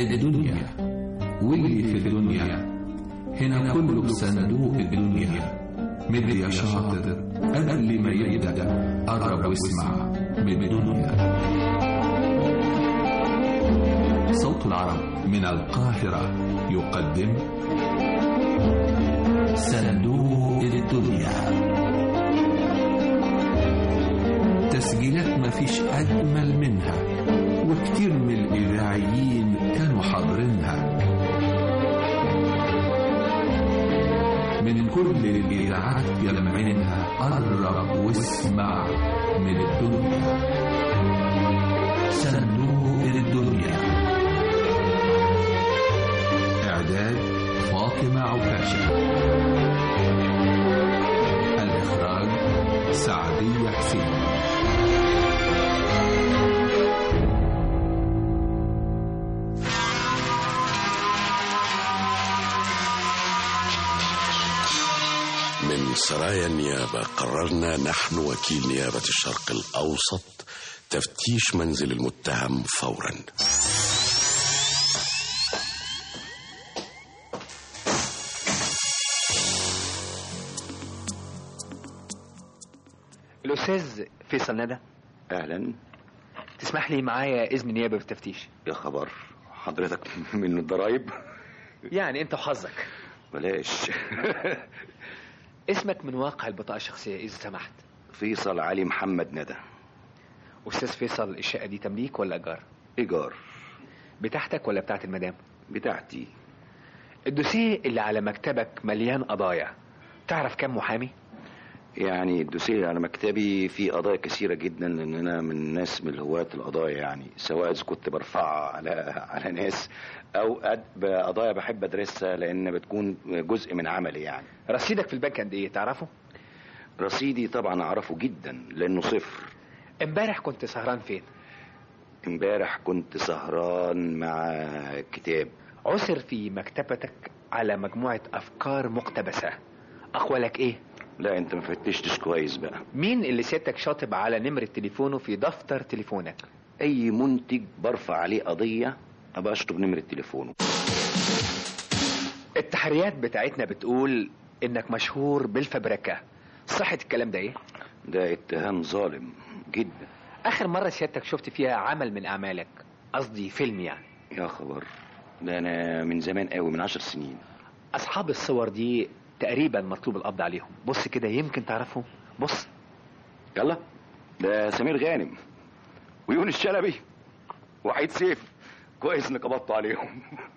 الدنيا واللي في الدنيا هنا كله في صندوق الدنيا مد يا شاطر قبل ما يبدأ قرب واسمع من الدنيا صوت العرب من القاهرة يقدم صندوق الدنيا تسجيلات مفيش أجمل منها وكتير من الإذاعيين كانوا حاضرينها من كل الإذاعات يلمعينها قرب واسمع من الدنيا صندوق الدنيا إعداد فاطمة عكاشة الإخراج سعدية حسين من سرايا النيابة قررنا نحن وكيل نيابة الشرق الأوسط تفتيش منزل المتهم فورا الأستاذ فيصل ندى اهلا تسمح لي معايا إذن نيابة بالتفتيش يا خبر حضرتك من الضرايب يعني أنت وحظك بلاش اسمك من واقع البطاقة الشخصية إذا سمحت فيصل علي محمد ندى أستاذ فيصل الشقة دي تمليك ولا إيجار ايجار بتاعتك ولا بتاعت المدام بتاعتي الدوسيه اللي على مكتبك مليان قضايا تعرف كم محامي يعني الدوسيه على مكتبي في قضايا كثيرة جدا لأن أنا من ناس من هواة القضايا يعني سواء إذا كنت برفعها على على ناس أو أد- قضايا بحب أدرسها لأن بتكون جزء من عملي يعني رصيدك في البنك قد إيه تعرفه رصيدي طبعا أعرفه جدا لأنه صفر امبارح كنت سهران فين امبارح كنت سهران مع كتاب عثر في مكتبتك على مجموعة أفكار مقتبسة أقوالك إيه لا انت ما فتشتش كويس بقى مين اللي سيادتك شاطب على نمرة تليفونه في دفتر تليفونك اي منتج برفع عليه قضيه ابقى اشطب نمره تليفونه التحريات بتاعتنا بتقول انك مشهور بالفبركة صحة الكلام ده ايه ده اتهام ظالم جدا اخر مرة سيادتك شفت فيها عمل من اعمالك قصدي فيلم يعني يا خبر ده انا من زمان قوي من عشر سنين اصحاب الصور دي تقريبا مطلوب القبض عليهم بص كده يمكن تعرفهم بص يلا ده سمير غانم ويونس شلبي وحيد سيف كويس انك قبضت عليهم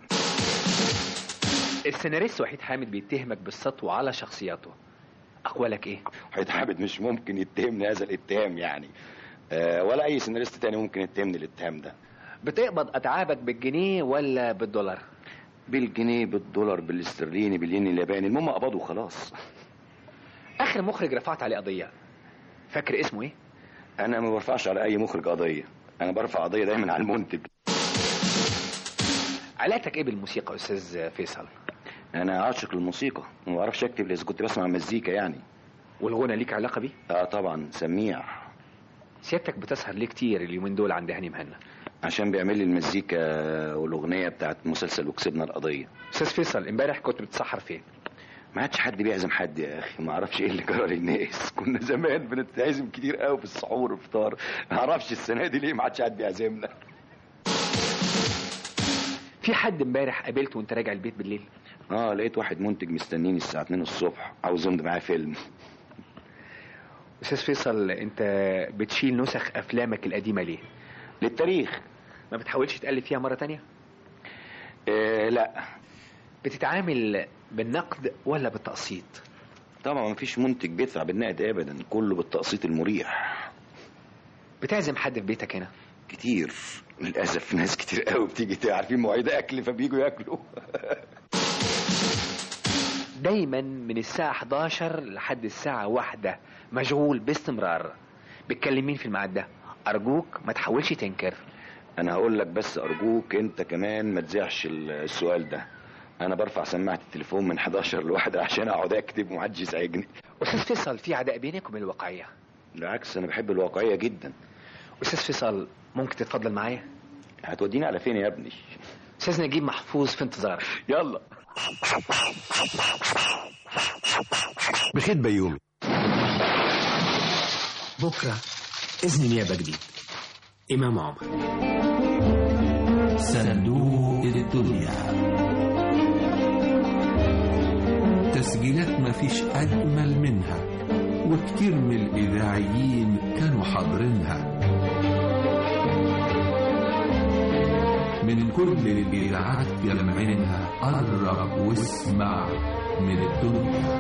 السيناريست وحيد حامد بيتهمك بالسطو على شخصياته اقوالك ايه وحيد حامد مش ممكن يتهمني هذا الاتهام يعني آه ولا اي سيناريست تاني ممكن يتهمني الاتهام ده بتقبض اتعابك بالجنيه ولا بالدولار بالجنيه بالدولار بالاسترليني بالين الياباني المهم قبضوا خلاص اخر مخرج رفعت عليه قضية فاكر اسمه ايه انا ما برفعش على اي مخرج قضيه انا برفع قضيه دايما على المنتج علاقتك ايه بالموسيقى يا استاذ فيصل انا عاشق للموسيقى وما بعرفش اكتب إلا اذا كنت بسمع مزيكا يعني والغنى ليك علاقة بيه اه طبعا سميع سيادتك بتسهر ليه كتير اليومين دول عند هاني مهنا عشان بيعمل لي المزيكا والاغنيه بتاعت مسلسل وكسبنا القضيه استاذ فيصل امبارح كنت بتسحر فين ما عادش حد بيعزم حد يا اخي ما اعرفش ايه اللي جرى للناس كنا زمان بنتعزم كتير قوي في السحور والفطار ما اعرفش السنه دي ليه ما عادش حد بيعزمنا في حد امبارح قابلته وانت راجع البيت بالليل اه لقيت واحد منتج مستنيني الساعه 2 الصبح عاوز امضي معاه فيلم استاذ فيصل انت بتشيل نسخ افلامك القديمه ليه للتاريخ ما بتحاولش تقلب فيها مره تانية آه لا بتتعامل بالنقد ولا بالتقسيط طبعا ما فيش منتج بيدفع بالنقد ابدا كله بالتقسيط المريح بتعزم حد في بيتك هنا كتير للاسف ناس كتير قوي بتيجي عارفين مواعيد اكل فبييجوا ياكلوا دايما من الساعه 11 لحد الساعه واحدة مشغول باستمرار بتكلم مين في الميعاد ده ارجوك ما تحاولش تنكر انا هقول لك بس ارجوك انت كمان ما تزيحش السؤال ده انا برفع سماعه التليفون من 11 لواحدة عشان اقعد اكتب ومحدش يزعجني استاذ فيصل في عداء بينك وبين الواقعيه بالعكس انا بحب الواقعيه جدا استاذ فيصل ممكن تتفضل معايا هتوديني على فين يا ابني استاذ نجيب محفوظ في انتظارك يلا بخيت بيومي بكرة إذن نيابة جديد إمام عمر صندوق الدنيا تسجيلات مفيش أجمل منها وكتير من الإذاعيين كانوا حاضرينها من كل الإذاعات جمعينها قرب واسمع من الدنيا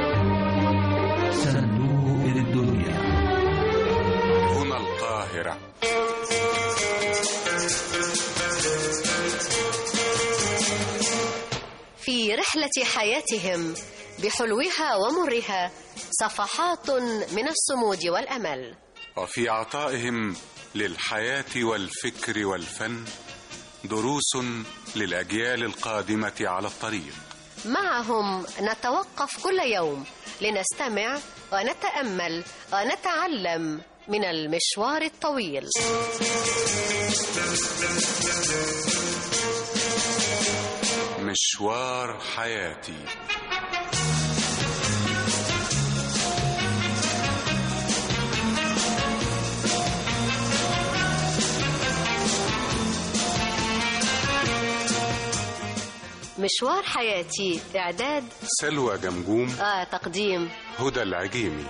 صندوق الدنيا هنا القاهرة في رحلة حياتهم بحلوها ومرها صفحات من الصمود والأمل وفي عطائهم للحياة والفكر والفن دروس للأجيال القادمة على الطريق معهم نتوقف كل يوم لنستمع ونتأمل ونتعلم من المشوار الطويل مشوار حياتي مشوار حياتي إعداد سلوى جمجوم آه تقديم هدى العجيمي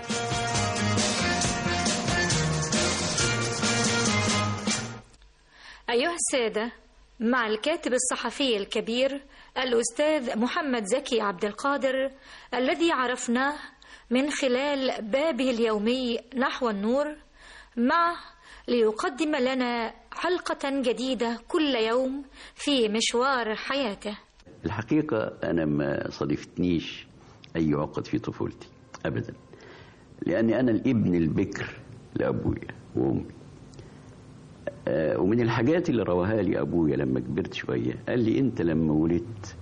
أيها السادة مع الكاتب الصحفي الكبير الأستاذ محمد زكي عبد القادر الذي عرفناه من خلال بابه اليومي نحو النور معه ليقدم لنا حلقة جديدة كل يوم في مشوار حياته الحقيقة أنا ما صادفتنيش أي عقد في طفولتي أبدا لأني أنا الابن البكر لأبويا وأمي آه، ومن الحاجات اللي رواها لي أبويا لما كبرت شوية قال لي أنت لما ولدت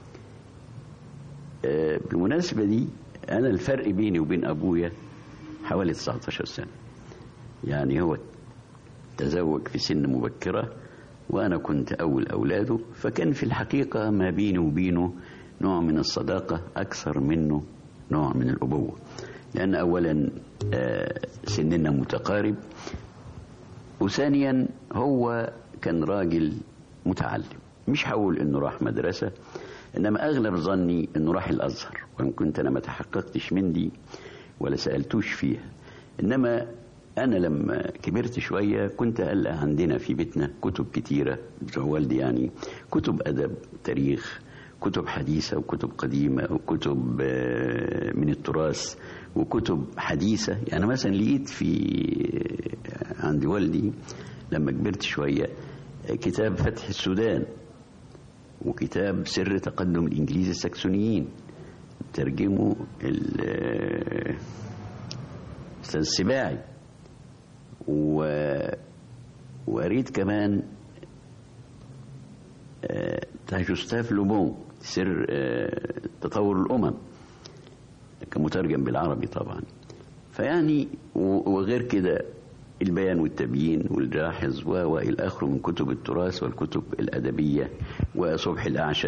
آه، بالمناسبة دي أنا الفرق بيني وبين أبويا حوالي 19 سنة يعني هو تزوج في سن مبكرة وأنا كنت أول أولاده فكان في الحقيقة ما بيني وبينه نوع من الصداقة أكثر منه نوع من الأبوة لأن أولا آه، سننا متقارب وثانيا هو كان راجل متعلم مش هقول انه راح مدرسة انما اغلب ظني انه راح الازهر وان كنت انا ما تحققتش من دي ولا سألتوش فيها انما انا لما كبرت شوية كنت ألقى عندنا في بيتنا كتب كتيرة بتوع والدي يعني كتب ادب تاريخ كتب حديثة وكتب قديمة وكتب آه، من التراث وكتب حديثة يعني مثلا لقيت في عند والدي لما كبرت شوية كتاب فتح السودان وكتاب سر تقدم الإنجليز السكسونيين ترجمه ال- الأستاذ السباعي و وقريت كمان آه، بتاع جوستاف لوبون سر آه، تطور الأمم كان مترجم بالعربي طبعا فيعني و- وغير كده البيان والتبيين والجاحظ و والى اخره من كتب التراث والكتب الادبيه وصبح الاعشى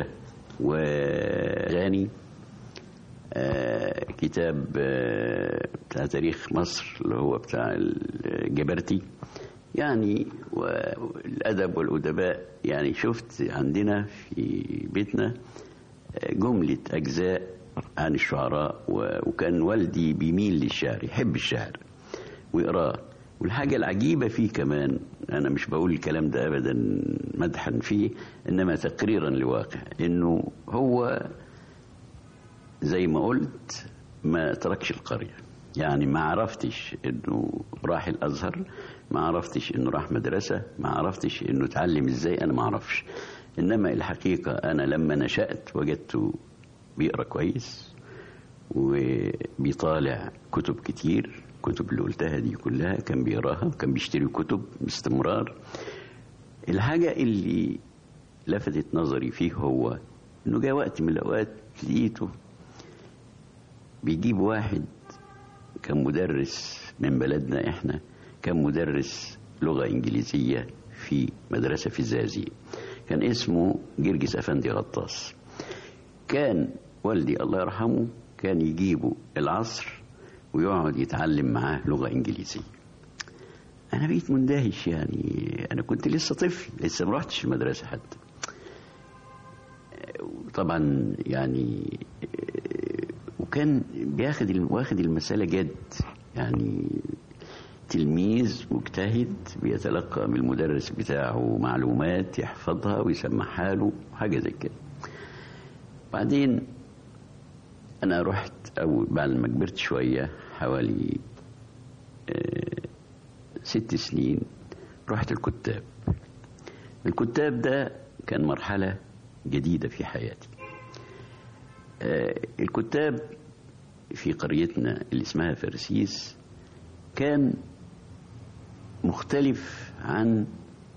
وغاني آه، كتاب آه، بتاع تاريخ مصر اللي هو بتاع الجبرتي يعني والادب والادباء يعني شفت عندنا في بيتنا آه، جمله اجزاء عن الشعراء و- وكان والدي بيميل للشعر يحب الشعر ويقراه والحاجة العجيبة فيه كمان أنا مش بقول الكلام ده أبدا مدحا فيه إنما تقريرا لواقع إنه هو زي ما قلت ما تركش القرية يعني ما عرفتش إنه راح الأزهر ما عرفتش إنه راح مدرسة ما عرفتش إنه اتعلم إزاي أنا ما أعرفش إنما الحقيقة أنا لما نشأت وجدته بيقرأ كويس وبيطالع كتب كتير كتب اللي قلتها دي كلها كان بيقراها كان بيشتري كتب باستمرار الحاجة اللي لفتت نظري فيه هو انه جاء وقت من الاوقات لقيته بيجيب واحد كان مدرس من بلدنا احنا كان مدرس لغة انجليزية في مدرسة في الزقازيق كان اسمه جرجس أفندي غطاس كان والدي الله يرحمه كان يجيبه العصر ويقعد يتعلم معاه لغة إنجليزية أنا بقيت مندهش يعني أنا كنت لسه طفل لسه ما رحتش المدرسة حتى طبعا يعني وكان بياخد واخد المسألة جد يعني تلميذ مجتهد بيتلقى من المدرس بتاعه معلومات يحفظها ويسمعها له حاجة زي كده بعدين أنا رحت أو بعد ما كبرت شوية حوالي ست سنين رحت الكتاب الكتاب ده كان مرحلة جديدة في حياتي الكتاب في قريتنا اللي اسمها فرسيس كان مختلف عن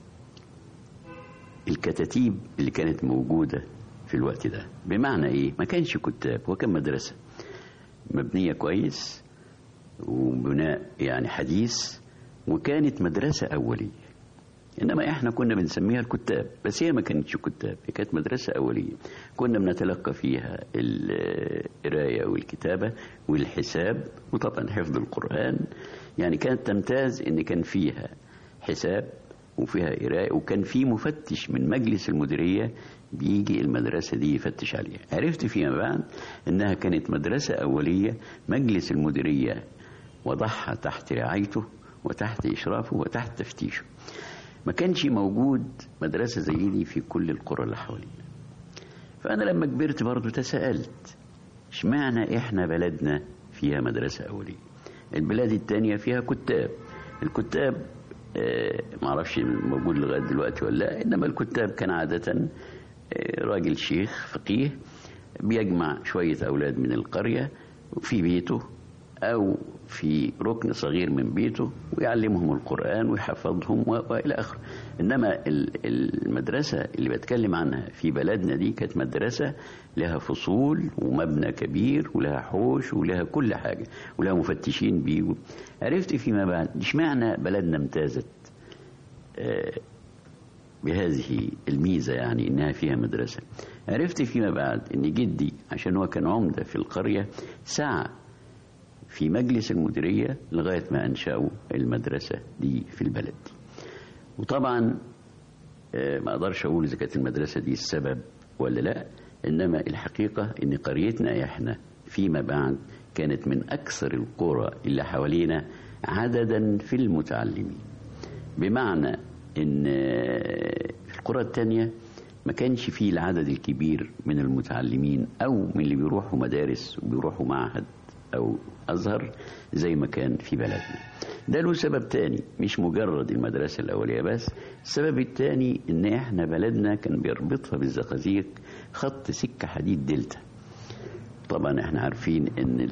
الكتاتيب اللي كانت موجودة في الوقت ده بمعنى ايه ما كانش كتاب هو كان مدرسة مبنية كويس وبناء يعني حديث وكانت مدرسة أولية إنما إحنا كنا بنسميها الكتاب بس هي ما كانتش كتاب هي كانت مدرسة أولية كنا بنتلقى فيها القراية والكتابة والحساب وطبعا حفظ القرآن يعني كانت تمتاز إن كان فيها حساب وفيها قراية وكان في مفتش من مجلس المديرية بيجي المدرسة دي يفتش عليها عرفت فيما بعد إنها كانت مدرسة أولية مجلس المديرية وضعها تحت رعايته وتحت إشرافه وتحت تفتيشه ما كانش موجود مدرسة زي دي في كل القرى اللي حوالينا فأنا لما كبرت برضو تساءلت اشمعنى إحنا بلدنا فيها مدرسة أولية البلاد التانية فيها كتاب الكتاب آه معرفش موجود لغاية دلوقتي ولا لا إنما الكتاب كان عادة آه راجل شيخ فقيه بيجمع شوية أولاد من القرية في بيته أو في ركن صغير من بيته ويعلمهم القرآن ويحفظهم وإلى آخره إنما المدرسة اللي بتكلم عنها في بلدنا دي كانت مدرسة لها فصول ومبنى كبير ولها حوش ولها كل حاجة ولها مفتشين بيجوا عرفت فيما بعد اشمعنى بلدنا امتازت بهذه الميزة يعني إنها فيها مدرسة عرفت فيما بعد إن جدي عشان هو كان عمدة في القرية سعى في مجلس المديرية لغاية ما أنشأوا المدرسة دي في البلد دي وطبعا ما أقدرش أقول إذا كانت المدرسة دي السبب ولا لا إنما الحقيقة إن قريتنا إحنا فيما بعد كانت من أكثر القرى اللي حوالينا عددا في المتعلمين بمعنى إن في القرى التانية ما كانش فيه العدد الكبير من المتعلمين أو من اللي بيروحوا مدارس وبيروحوا معهد أو أزهر زي ما كان في بلدنا ده له سبب تاني مش مجرد المدرسة الأولية بس السبب التاني إن إحنا بلدنا كان بيربطها بالزقازيق خط سكة حديد دلتا طبعا احنا عارفين ان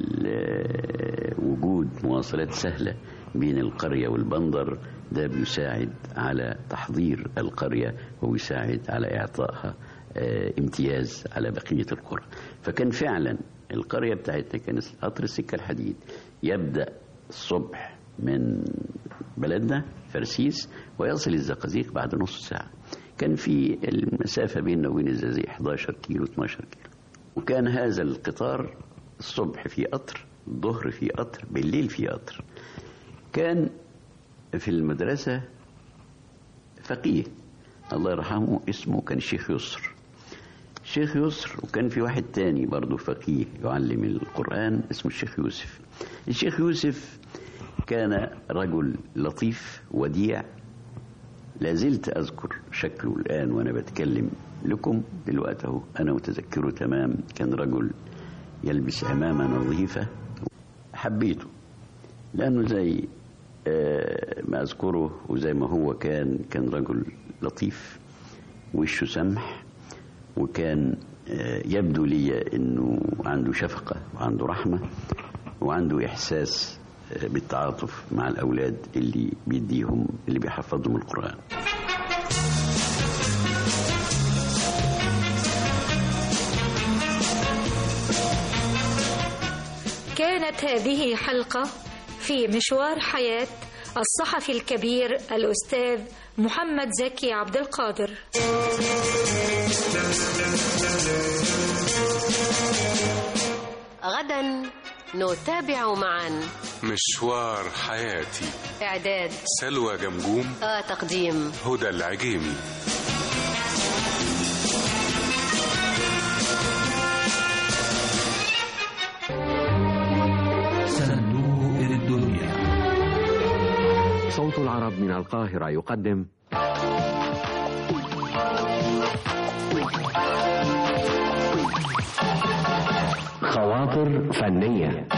وجود مواصلات سهلة بين القرية والبندر ده بيساعد على تحضير القرية ويساعد على إعطائها امتياز على بقية القرى فكان فعلا القرية بتاعتنا كان قطر السكة الحديد يبدأ الصبح من بلدنا فرسيس ويصل الزقازيق بعد نص ساعة كان في المسافة بيننا وبين الزقازيق 11 كيلو 12 كيلو وكان هذا القطار الصبح في قطر الظهر في قطر بالليل في قطر كان في المدرسة فقيه الله يرحمه اسمه كان الشيخ يسر الشيخ يسر وكان في واحد تاني برضه فقيه يعلم القرآن اسمه الشيخ يوسف الشيخ يوسف كان رجل لطيف وديع لازلت أذكر شكله الآن وأنا بتكلم لكم دلوقتي اهو أنا متذكره تمام كان رجل يلبس عمامة نظيفة حبيته لأنه زي ما أذكره وزي ما هو كان كان رجل لطيف وشه سمح وكان يبدو لي أنه عنده شفقة وعنده رحمة وعنده إحساس بالتعاطف مع الأولاد اللي بيديهم اللي بيحفظهم القرآن كانت هذه حلقة في مشوار حياة الصحفي الكبير الأستاذ محمد زكي عبد القادر غدا نتابع معا مشوار حياتي إعداد سلوى جمجوم آه تقديم هدى العجيمي صندوق الدنيا صوت العرب من القاهرة يقدم خواطر فنية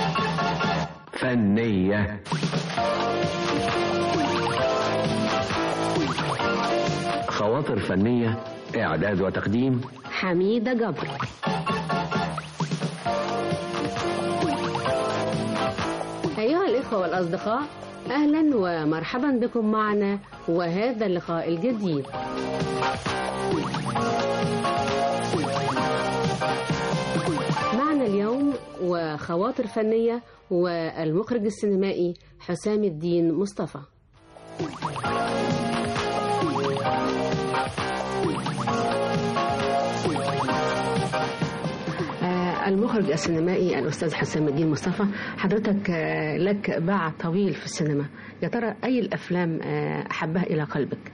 فنية خواطر فنية إعداد وتقديم حميدة جبر أيها الإخوة والأصدقاء أهلا ومرحبا بكم معنا وهذا اللقاء الجديد معنا اليوم وخواطر فنية والمخرج السينمائي حسام الدين مصطفى آه، المخرج السينمائي الأستاذ حسام الدين مصطفى حضرتك آه، لك باع طويل في السينما يا ترى أي الأفلام آه، أحبها إلى قلبك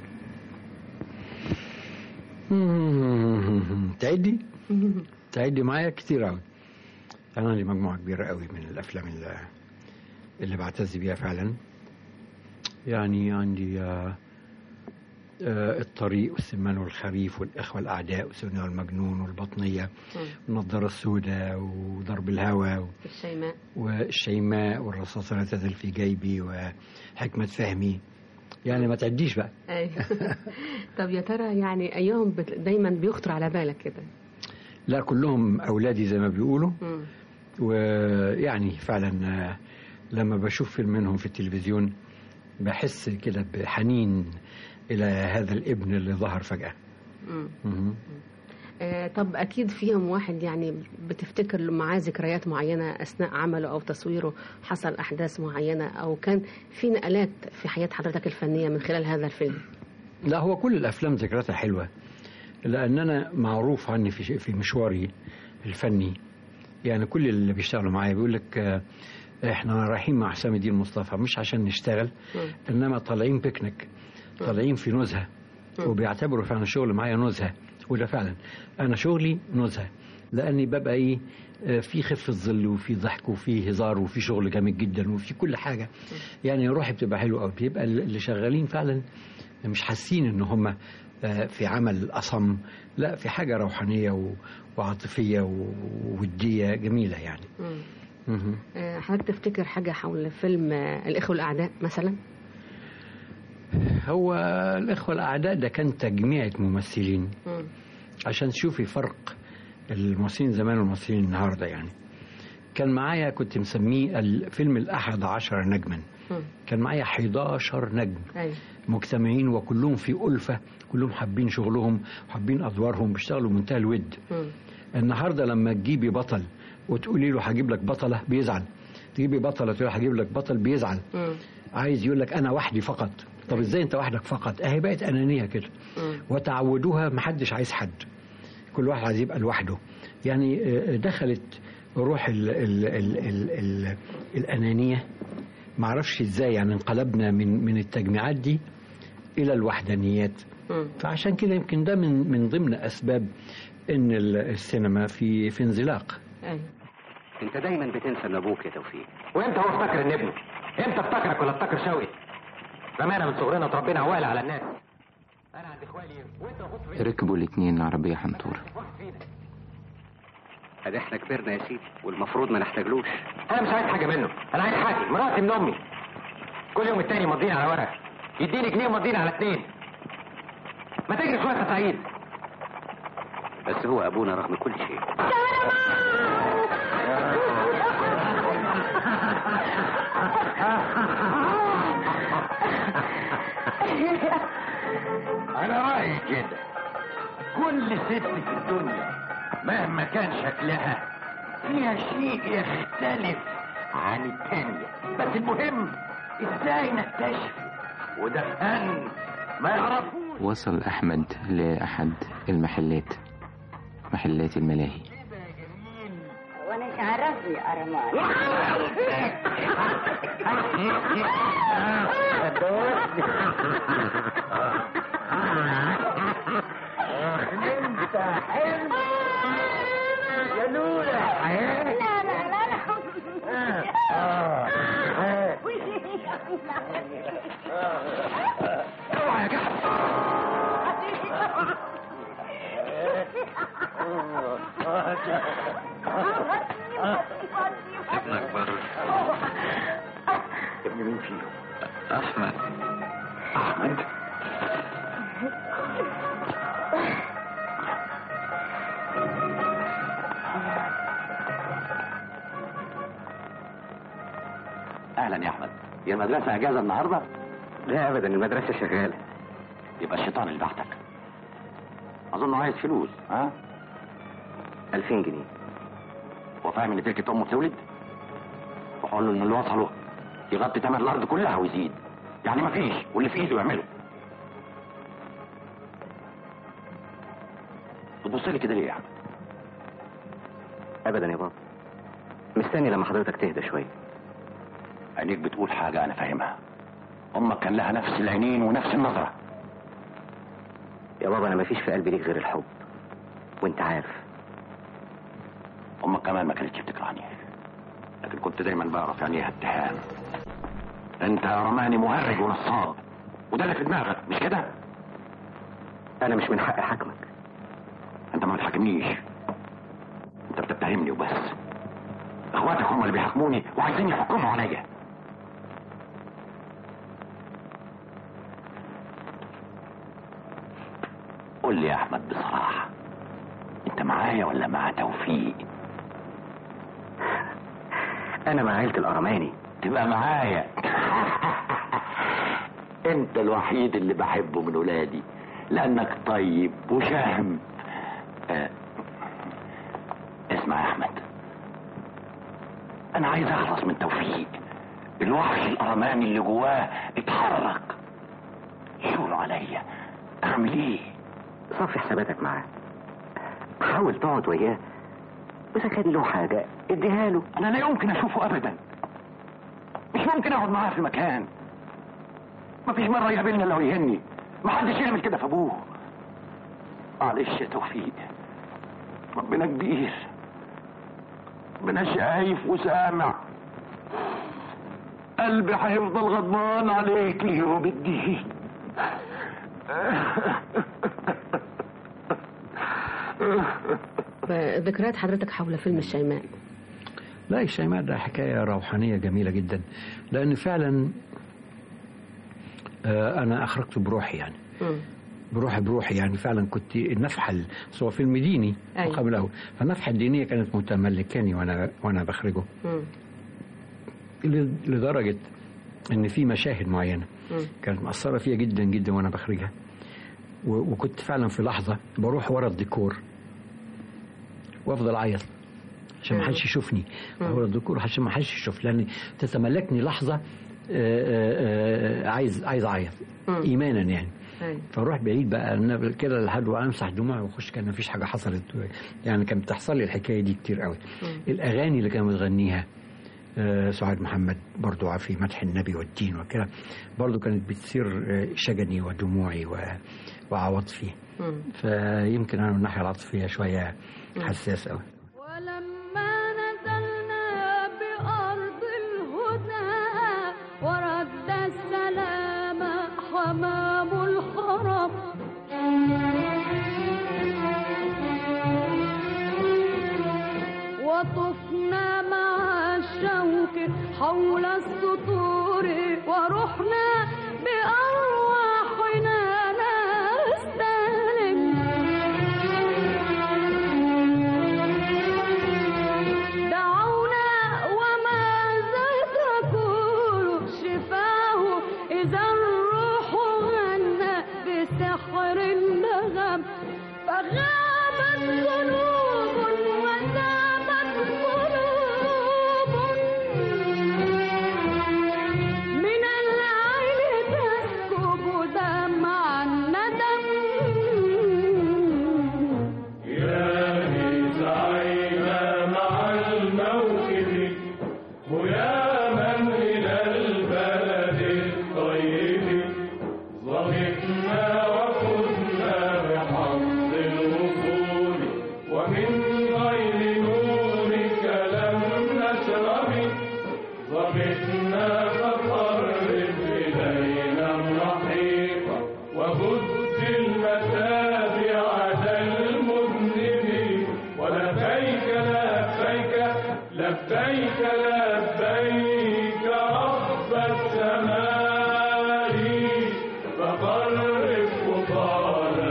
تعدي تعدي معايا كتير قوي انا عندي مجموعه كبيره قوي من الافلام اللي, اللي بعتز بيها فعلا يعني عندي آه، آه، الطريق والسمان والخريف والإخوة الأعداء وسونيا والمجنون والبطنية والنضارة السوداء وضرب الهوى الشيماء والشيماء والرصاصة لا تزال في جيبي وحكمة فهمي يعني ما تعديش بقى أيوة. طب يا ترى يعني أيهم بت... دايما بيخطر على بالك كده لا كلهم أولادي زي ما بيقولوا مم. ويعني فعلا آه، لما بشوف فيلم منهم في التلفزيون بحس كده بحنين إلى هذا الابن اللي ظهر فجأة مم. مهم. آه، طب أكيد فيهم واحد يعني بتفتكر له معاه ذكريات معينة أثناء عمله أو تصويره حصل أحداث معينة أو كان في نقلات في حياة حضرتك الفنية من خلال هذا الفيلم لا هو كل الافلام ذكرياتها حلوه لان انا معروف عني في في مشواري الفني يعني كل اللي بيشتغلوا معايا بيقول لك آه، احنا رايحين مع حسام الدين مصطفى مش عشان نشتغل انما طالعين بيكنيك طالعين في نزهه وبيعتبروا فعلا الشغل معايا نزهه وده فعلا انا شغلي نزهه لاني ببقى ايه آه، في خفه ظل وفي ضحك وفي هزار وفي شغل جامد جدا وفي كل حاجه يعني روحي بتبقى حلوه قوي بيبقى اللي شغالين فعلا مش حاسين ان هم آه، في عمل اصم لا في حاجه روحانيه و- وعاطفيه و- ووديه جميله يعني مم. مهم. آه، حضرتك تفتكر حاجة حول فيلم آه، الإخوة الأعداء مثلا هو الاخوه الاعداء ده كان تجميعة ممثلين مم. عشان تشوفي فرق الممثلين زمان والممثلين النهارده يعني كان معايا كنت مسميه الفيلم الأحد عشر نجما مم. كان معايا 11 نجم أيوة. مجتمعين وكلهم في ألفة كلهم حابين شغلهم حابين أدوارهم بيشتغلوا منتهى الود مم. النهارده لما تجيبي بطل وتقولي له هجيب لك بطلة بيزعل تجيبي بطلة تقول له هجيب لك بطل بيزعل مم. عايز يقول لك أنا وحدي فقط طب ازاي انت وحدك فقط اهي بقت انانيه كده مم. وتعودوها محدش عايز حد كل واحد عايز يبقى لوحده يعني آه، دخلت روح ال ال ال ال ال الانانيه معرفش ازاي يعني انقلبنا من من التجميعات دي الى الوحدانيات مم. فعشان كده يمكن ده من من ضمن اسباب ان ال- السينما في في انزلاق أيوة. انت دايما بتنسى ان ابوك يا توفيق وامتى هو افتكر ان ابنه؟ امتى افتكرك ولا افتكر شوقي؟ زمان من صغرنا اتربينا عوال على الناس. انا عند اخوالي وانت المفروض في ركبوا الاتنين عربية حنطور ادي احنا كبرنا يا سيدي والمفروض ما نحتاجلوش انا مش عايز حاجه منه، انا عايز حاجه مراتي من امي. كل يوم التاني مضينا على ورق. يديني جنيه ومضينا على اتنين. ما تجري شويه يا سعيد. بس هو ابونا رغم كل شيء انا رايي كده كل ست في الدنيا مهما كان شكلها فيها شيء يختلف عن التانية بس المهم ازاي نكتشف وده فن ما يعرفوش وصل أحمد لأحد المحلات محلات الملاهي وانا مش عرفني ارمان انت حلم يا لولا لا لا لا لا ابنك بره ابن مين فيهم؟ أحمد احمد اهلا يا احمد هي المدرسه اجازه النهارده لا ابدا المدرسه شغاله يبقى الشيطان اللي بعتك اظن عايز فلوس ها 2000 جنيه هو فاهم ان تركه امه بتولد وقال له ان اللي وصله يغطي ثمن الارض كلها ويزيد يعني ما فيش واللي في ايده يعمله بتبص لي كده ليه يا احمد ابدا يا بابا مستني لما حضرتك تهدى شويه عينيك بتقول حاجه انا فاهمها امك كان لها نفس العينين ونفس النظره يا بابا انا مفيش في قلبي ليك غير الحب وانت عارف امك كمان ما كانتش بتكرهني لكن كنت دايما بعرف يعني ايه اتهام انت يا رماني مهرج ونصاب وده اللي في دماغك مش كده انا مش من حقي حكمك انت ما بتحاكمنيش انت بتتهمني وبس اخواتك هم اللي بيحاكموني وعايزين يحكموا عليا قول لي يا احمد بصراحه انت معايا ولا مع توفيق انا مع عيله الارماني تبقى معايا انت الوحيد اللي بحبه من ولادي لانك طيب وشهم آه. اسمع يا احمد انا عايز اخلص من توفيق الوحش الارماني اللي جواه اتحرك شور عليا اعمل ايه صفي حساباتك معاه حاول تقعد وياه واذا كان له حاجه اديها له انا لا يمكن اشوفه ابدا مش ممكن اقعد معاه في مكان مفيش مره يقابلني الا ويهني محدش يعمل كده في ابوه معلش يا توفيق ربنا كبير ربنا شايف وسامع قلبي هيفضل غضبان عليك ليوم الدين ذكريات حضرتك حول فيلم الشيماء لا الشيماء ده حكاية روحانية جميلة جدا لأن فعلا آه، أنا أخرجت بروحي يعني مم. بروحي بروحي يعني فعلا كنت النفحة ال- سواء فيلم ديني أيوة. مقام له فالنفحة الدينية كانت متملكاني وأنا وأنا بخرجه مم. ل- لدرجة إن في مشاهد معينة مم. كانت مأثرة فيها جدا جدا وأنا بخرجها و- وكنت فعلا في لحظة بروح ورا الديكور وأفضل أعيط عشان ما مم. حدش يشوفني ورا الديكور عشان ما حدش يشوف لأن تتملكني لحظة آه، آه، آه، عايز عايز أعيط مم. إيمانا يعني أيوة. فاروح بعيد بقى انا كده لحد وامسح دموعي واخش كان مفيش حاجه حصلت يعني كانت بتحصل لي الحكايه دي كتير قوي مم. الاغاني اللي كانت بتغنيها آه، سعاد محمد برضو في مدح النبي والدين وكده برضو كانت بتثير آه، شجني ودموعي و- وعواطفي مم. فيمكن انا من الناحيه العاطفيه شويه مم. حساس قوي ولما نزلنا بأرض الهدى ورد السلام حمام الخرم وطفنا مع الشوك حول السطور ورحنا بأرواحنا نستلم دعونا وماذا تقول شفاه إذا الروح غنى بسحر النغم فغابت قلوب وذابت قلوب من وبد المتابع على المذنبين ولبيك لبيك لبيك لبيك رب السماء فقرب خطانا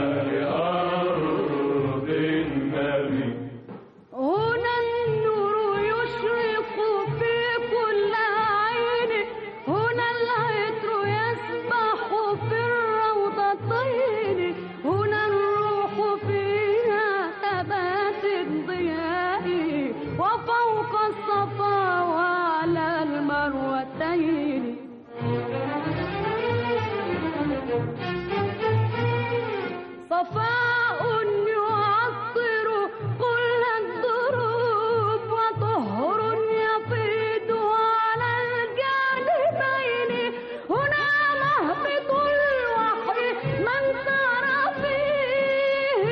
لأرض النبي هنا النور يشرق في كل عين هنا العطر يسبح في الروضتين هنا الروح فيها ثبات الضياء وفوق الصفا وعلى المروتين صفاء يعطر كل الدروب وطهر يفيض على الجانبين هنا مهبط الوحي من سار فيه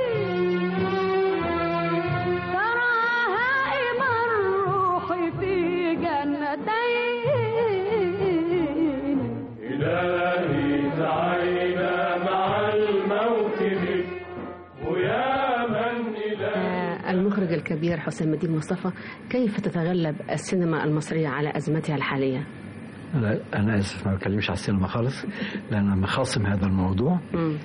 ترى هائم الروح في جنتين إلهي سعينا مع الموت بك ويا من إلهي المخرج الكبير حسام الدين مصطفى كيف تتغلب السينما المصرية على أزمتها الحالية؟ لا أنا آسف ما بتكلمش على السينما خالص لأن أنا مخاصم هذا الموضوع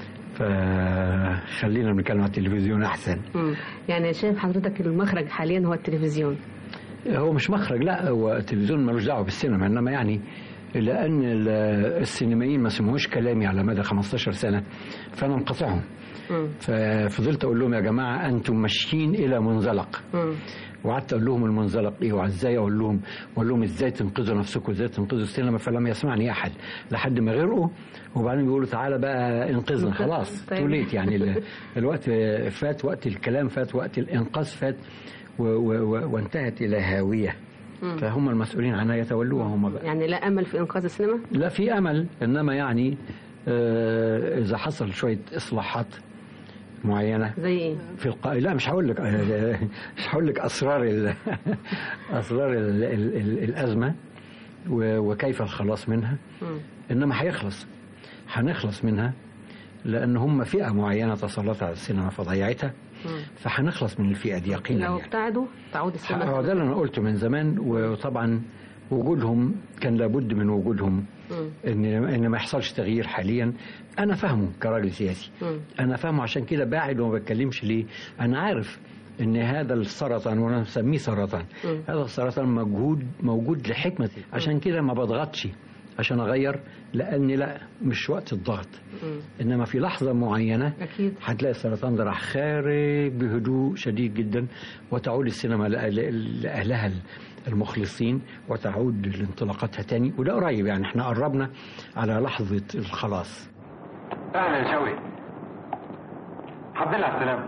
فخلينا بنتكلم على التلفزيون أحسن مم. يعني شايف حضرتك المخرج حاليا هو التلفزيون هو مش مخرج لا هو التلفزيون ملوش دعوه بالسينما انما يعني لان ال- السينمائيين ما سمعوش كلامي على مدى 15 سنه فانا مقاطعهم ففضلت اقول لهم يا جماعه انتم ماشيين الى منزلق وقعدت اقول لهم المنزلق ايه وازاي اقول لهم واقول لهم ازاي تنقذوا نفسكم ازاي تنقذوا السينما فلم يسمعني احد لحد ما غرقوا وبعدين بيقولوا تعالى بقى انقذنا خلاص طيب. توليت يعني ال- الوقت فات وقت الكلام فات وقت الانقاذ فات و- و- و- وانتهت الى هاويه مم. فهم المسؤولين عنها يتولوها هم بقى يعني لا أمل في إنقاذ السينما؟ لا في امل انما يعني آه، اذا حصل شويه اصلاحات معينه زي إيه؟ في الق... لا مش هقول لك مش هقول لك اسرار ال... اسرار ال... ال... ال... الازمه و... وكيف الخلاص منها مم. انما هيخلص هنخلص منها لان هم فئه معينه تسلطت على السينما فضيعتها مم. فهنخلص من الفئه دي يقينا لو يعني. ابتعدوا تعود هو السينما ده اللي انا قلته من زمان وطبعا وجودهم كان لابد من وجودهم مم. ان ان ما يحصلش تغيير حاليا انا فاهمه كراجل سياسي مم. انا فاهمه عشان كده باعد وما بتكلمش ليه انا عارف ان هذا السرطان وانا مسميه سرطان مم. هذا السرطان موجود موجود لحكمه عشان كده ما بضغطش عشان اغير لاني لا مش وقت الضغط مم. انما في لحظه معينه أكيد هتلاقي السرطان ده راح خارج بهدوء شديد جدا وتعود السينما لأهل- لأهلها المخلصين وتعود لانطلاقاتها تاني وده قريب يعني احنا قربنا على لحظة الخلاص اهلا يا شوقي الحمد لله على السلامة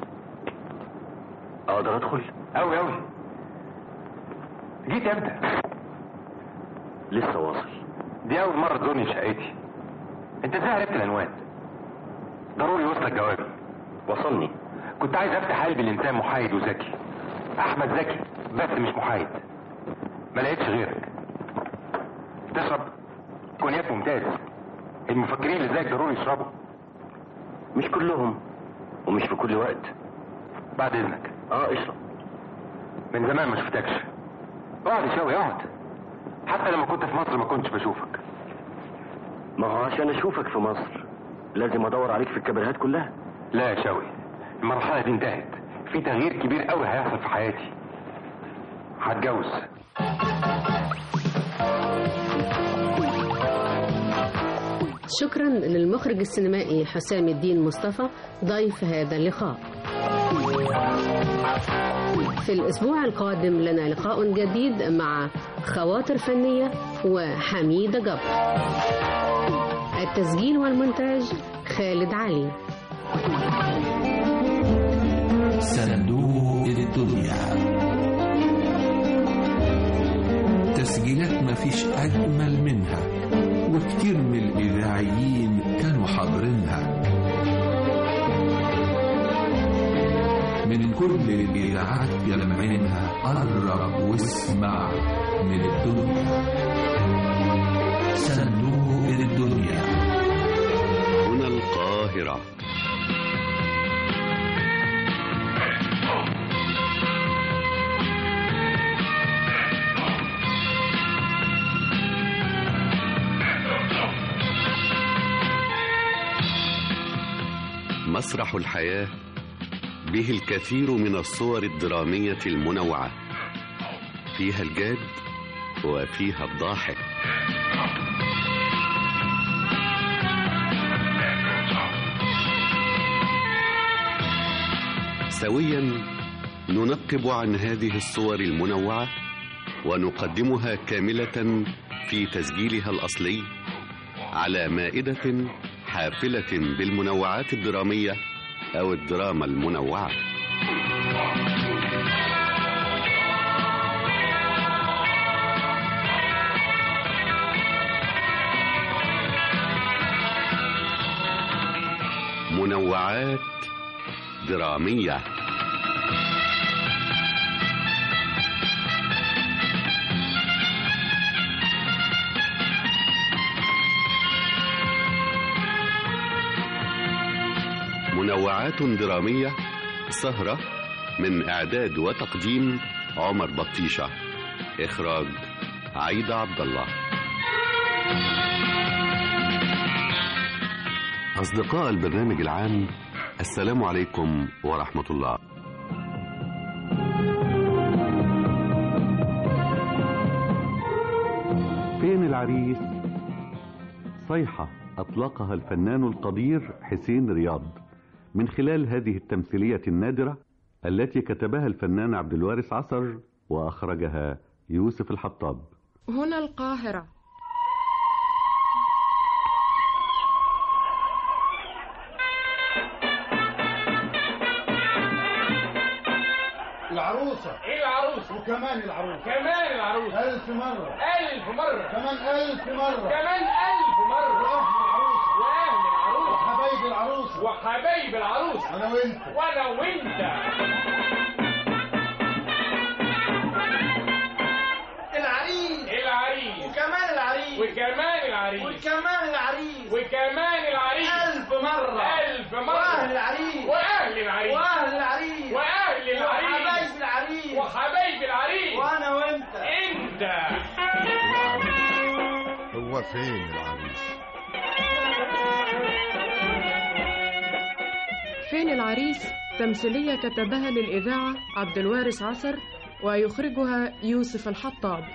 اقدر ادخل؟ اوي اوي جيت امتى؟ لسه واصل دي اول مرة تزورني في شقتي انت ازاي عرفت العنوان؟ ضروري وصلك جوابي وصلني كنت عايز افتح قلبي لانسان محايد وذكي احمد ذكي بس مش محايد ما لقيتش غيرك تشرب كونياك ممتاز المفكرين اللي زيك ضروري يشربوا مش كلهم ومش في كل وقت بعد اذنك اه اشرب من زمان ما شفتكش اقعد يا شوقي اقعد حتى لما كنت في مصر ما كنتش بشوفك ما هو عشان اشوفك في مصر لازم ادور عليك في الكبرهات كلها لا يا شوقي المرحله دي انتهت في تغيير كبير قوي هيحصل في حياتي هتجوز شكرا للمخرج السينمائي حسام الدين مصطفى ضيف هذا اللقاء في الأسبوع القادم لنا لقاء جديد مع خواطر فنية وحميدة جبر التسجيل والمونتاج خالد علي صندوق الدنيا تسجيلات مفيش أجمل منها وكتير من الإذاعيين كانوا حاضرينها من كل الإذاعات يلمعينها قرب واسمع من الدنيا صندوق الدنيا مسرح الحياة به الكثير من الصور الدرامية المنوعة فيها الجاد وفيها الضاحك سويا ننقب عن هذه الصور المنوعة ونقدمها كاملة في تسجيلها الأصلي على مائدة حافلة بالمنوعات الدرامية أو الدراما المنوعة منوعات درامية منوعات درامية سهرة من إعداد وتقديم عمر بطيشة إخراج عايدة عبد الله أصدقاء البرنامج العام السلام عليكم ورحمة الله فين العريس؟ صيحة أطلقها الفنان القدير حسين رياض من خلال هذه التمثيلية النادرة التي كتبها الفنان عبد الوارث عصر وأخرجها يوسف الحطاب هنا القاهرة العروسة ايه العروسة وكمان العروسة كمان العروسة ألف مرة ألف مرة كمان ألف مرة كمان ألف مرة وأهل العروسة وأهل العروسة وحبايب العروسة وحبايب العروسة أنا وأنت وأنا وأنت العريس العريس وكمان العريس وكمان العريس وكمان العريس وكمان العريس ألف مرة ألف مرة وأهل العريس وأهل العريس وأهل العريس وأهل العريس وحبايب العريس وحبايب العريس وأنا وأنت أنت هو فين العريس فين العريس تمثيلية كتبها للإذاعة عبد الوارث عصر ويخرجها يوسف الحطاب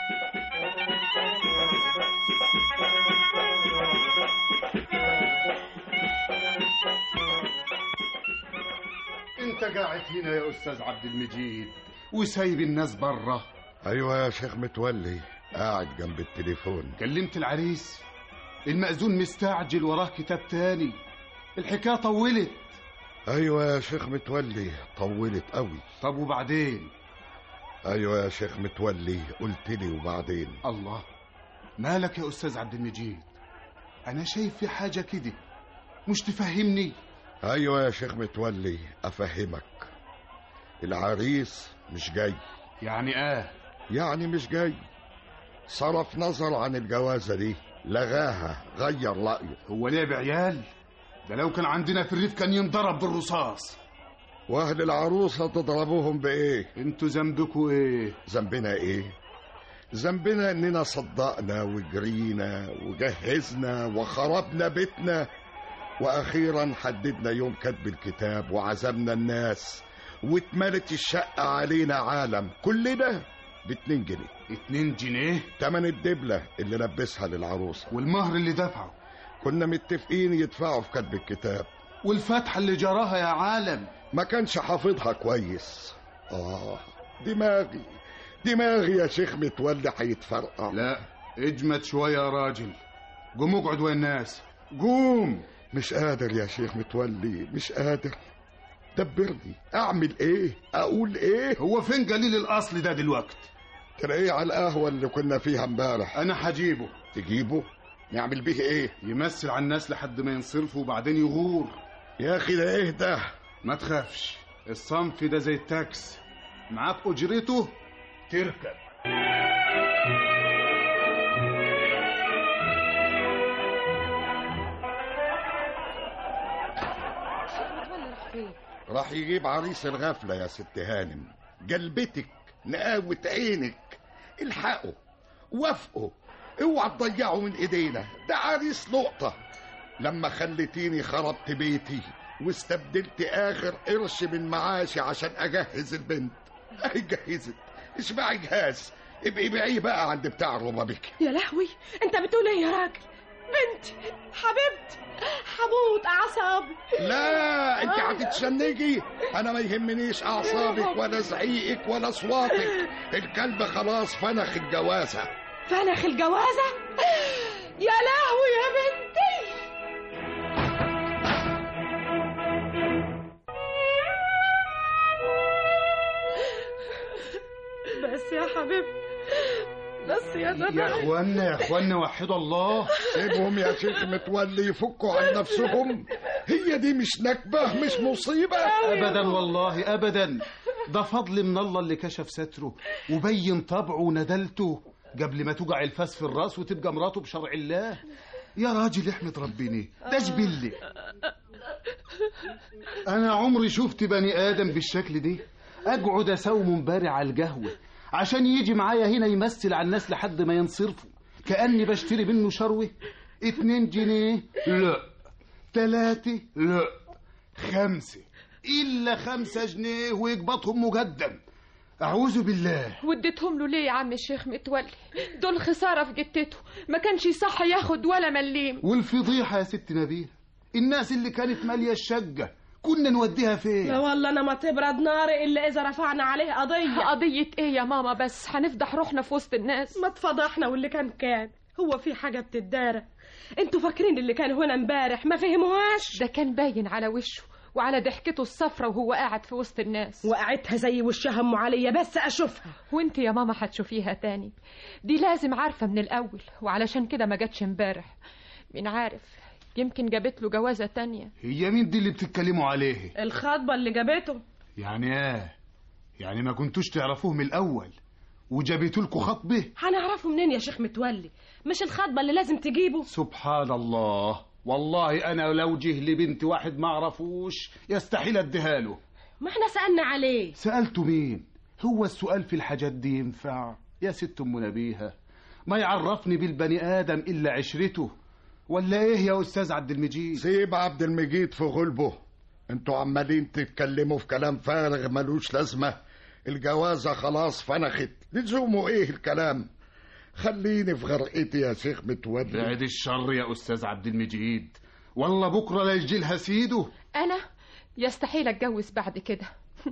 انت قاعد هنا يا استاذ عبد المجيد وسايب الناس بره ايوه يا شيخ متولي قاعد جنب التليفون كلمت العريس المأذون مستعجل وراه كتاب تاني الحكايه طولت ايوه يا شيخ متولي طولت قوي طب وبعدين ايوه يا شيخ متولي قلت لي وبعدين الله مالك يا استاذ عبد المجيد انا شايف في حاجه كده مش تفهمني ايوه يا شيخ متولي افهمك العريس مش جاي يعني اه يعني مش جاي صرف نظر عن الجوازه دي لغاها غير رايه هو لعب عيال ده لو كان عندنا في الريف كان ينضرب بالرصاص واهل العروسه تضربوهم بايه انتوا ذنبكوا ايه ذنبنا ايه ذنبنا اننا صدقنا وجرينا وجهزنا وخربنا بيتنا واخيرا حددنا يوم كتب الكتاب وعزمنا الناس واتملت الشقة علينا عالم كلنا باتنين جنيه اتنين جنيه تمن الدبلة اللي لبسها للعروسة والمهر اللي دفعه كنا متفقين يدفعوا في كتب الكتاب والفتحة اللي جراها يا عالم ما كانش حافظها كويس اه دماغي دماغي يا شيخ متولي هيتفرقع لا اجمد شوية يا راجل قوم اقعد ويا الناس قوم مش قادر يا شيخ متولي مش قادر دبرني اعمل ايه اقول ايه هو فين قليل الاصل ده دلوقتي تلاقيه على القهوة اللي كنا فيها امبارح انا هجيبه تجيبه نعمل بيه ايه يمثل على الناس لحد ما ينصرفوا وبعدين يغور يا اخي ده ايه ده ما تخافش الصنف ده زي التاكس معاك اجرته تركب راح يجيب عريس الغفلة يا ست هانم جلبتك نقاوة عينك الحقه وافقه اوعى تضيعه من ايدينا ده عريس لقطة لما خليتيني خربت بيتي واستبدلت اخر قرش من معاشي عشان اجهز البنت اهي جهزت اسمعي جهاز ابقي بيعيه بقى عند بتاع الربابيكي يا لهوي انت بتقول ايه يا راجل بنتي حبيبتي هموت اعصابي لا انت هتتشنجي انا ما يهمنيش اعصابك ولا زعيقك ولا صواتك الكلب خلاص فنخ الجوازه فنخ الجوازه يا لهوي يا بنتي بس يا حبيبتي بس يا يا دادا اخوانا يا اخوانا وحدوا الله سيبهم يا شيخ متولي يفكوا عن نفسهم هي دي مش نكبه مش مصيبه ابدا والله ابدا ده فضل من الله اللي كشف ستره وبين طبعه وندلته قبل ما توجع الفاس في الراس وتبقى مراته بشرع الله يا راجل احمد ربنا ده جبلي انا عمري شفت بني ادم بالشكل ده اقعد اساومه امبارح على القهوه عشان يجي معايا هنا يمثل على الناس لحد ما ينصرفوا كاني بشتري منه شروه اتنين جنيه لا تلاتة لا خمسة إلا خمسة جنيه ويقبضهم مقدم أعوذ بالله وديتهم له ليه يا عم الشيخ متولي دول خسارة في جتته ما كانش يصح ياخد ولا مليم والفضيحة يا ست نبيل الناس اللي كانت مالية الشقة كنا نوديها فين لا والله انا ما تبرد ناري الا اذا رفعنا عليه قضيه قضية ايه يا ماما بس هنفضح روحنا في وسط الناس ما اتفضحنا واللي كان كان هو في حاجه بتدارى انتوا فاكرين اللي كان هنا امبارح ما فهموهاش ده كان باين على وشه وعلى ضحكته الصفرة وهو قاعد في وسط الناس وقعتها زي وشها ام عليا بس اشوفها وانت يا ماما هتشوفيها تاني دي لازم عارفة من الأول وعلشان كده ما جاتش امبارح مين عارف يمكن جابت له جوازة تانية هي مين دي اللي بتتكلموا عليه الخطبه اللي جابته يعني ايه يعني ما كنتوش تعرفوه من الأول وجابتوا لكم خطبة هنعرفه منين يا شيخ متولي مش الخطبه اللي لازم تجيبه سبحان الله والله أنا لو جه لبنت واحد ما أعرفوش يستحيل أديها له ما احنا سالنا عليه سألته مين هو السؤال في الحاجات دي ينفع يا ست أم نبيها ما يعرفني بالبني آدم إلا عشرته ولا إيه يا أستاذ عبد المجيد سيب عبد المجيد في غلبه انتوا عمالين تتكلموا في كلام فارغ ملوش لازمة الجوازة خلاص فنخت لزومه ايه الكلام خليني في غرقتي يا شيخ متولي بعد الشر يا أستاذ عبد المجيد والله بكرة لا يجي لها سيده أنا يستحيل أتجوز بعد كده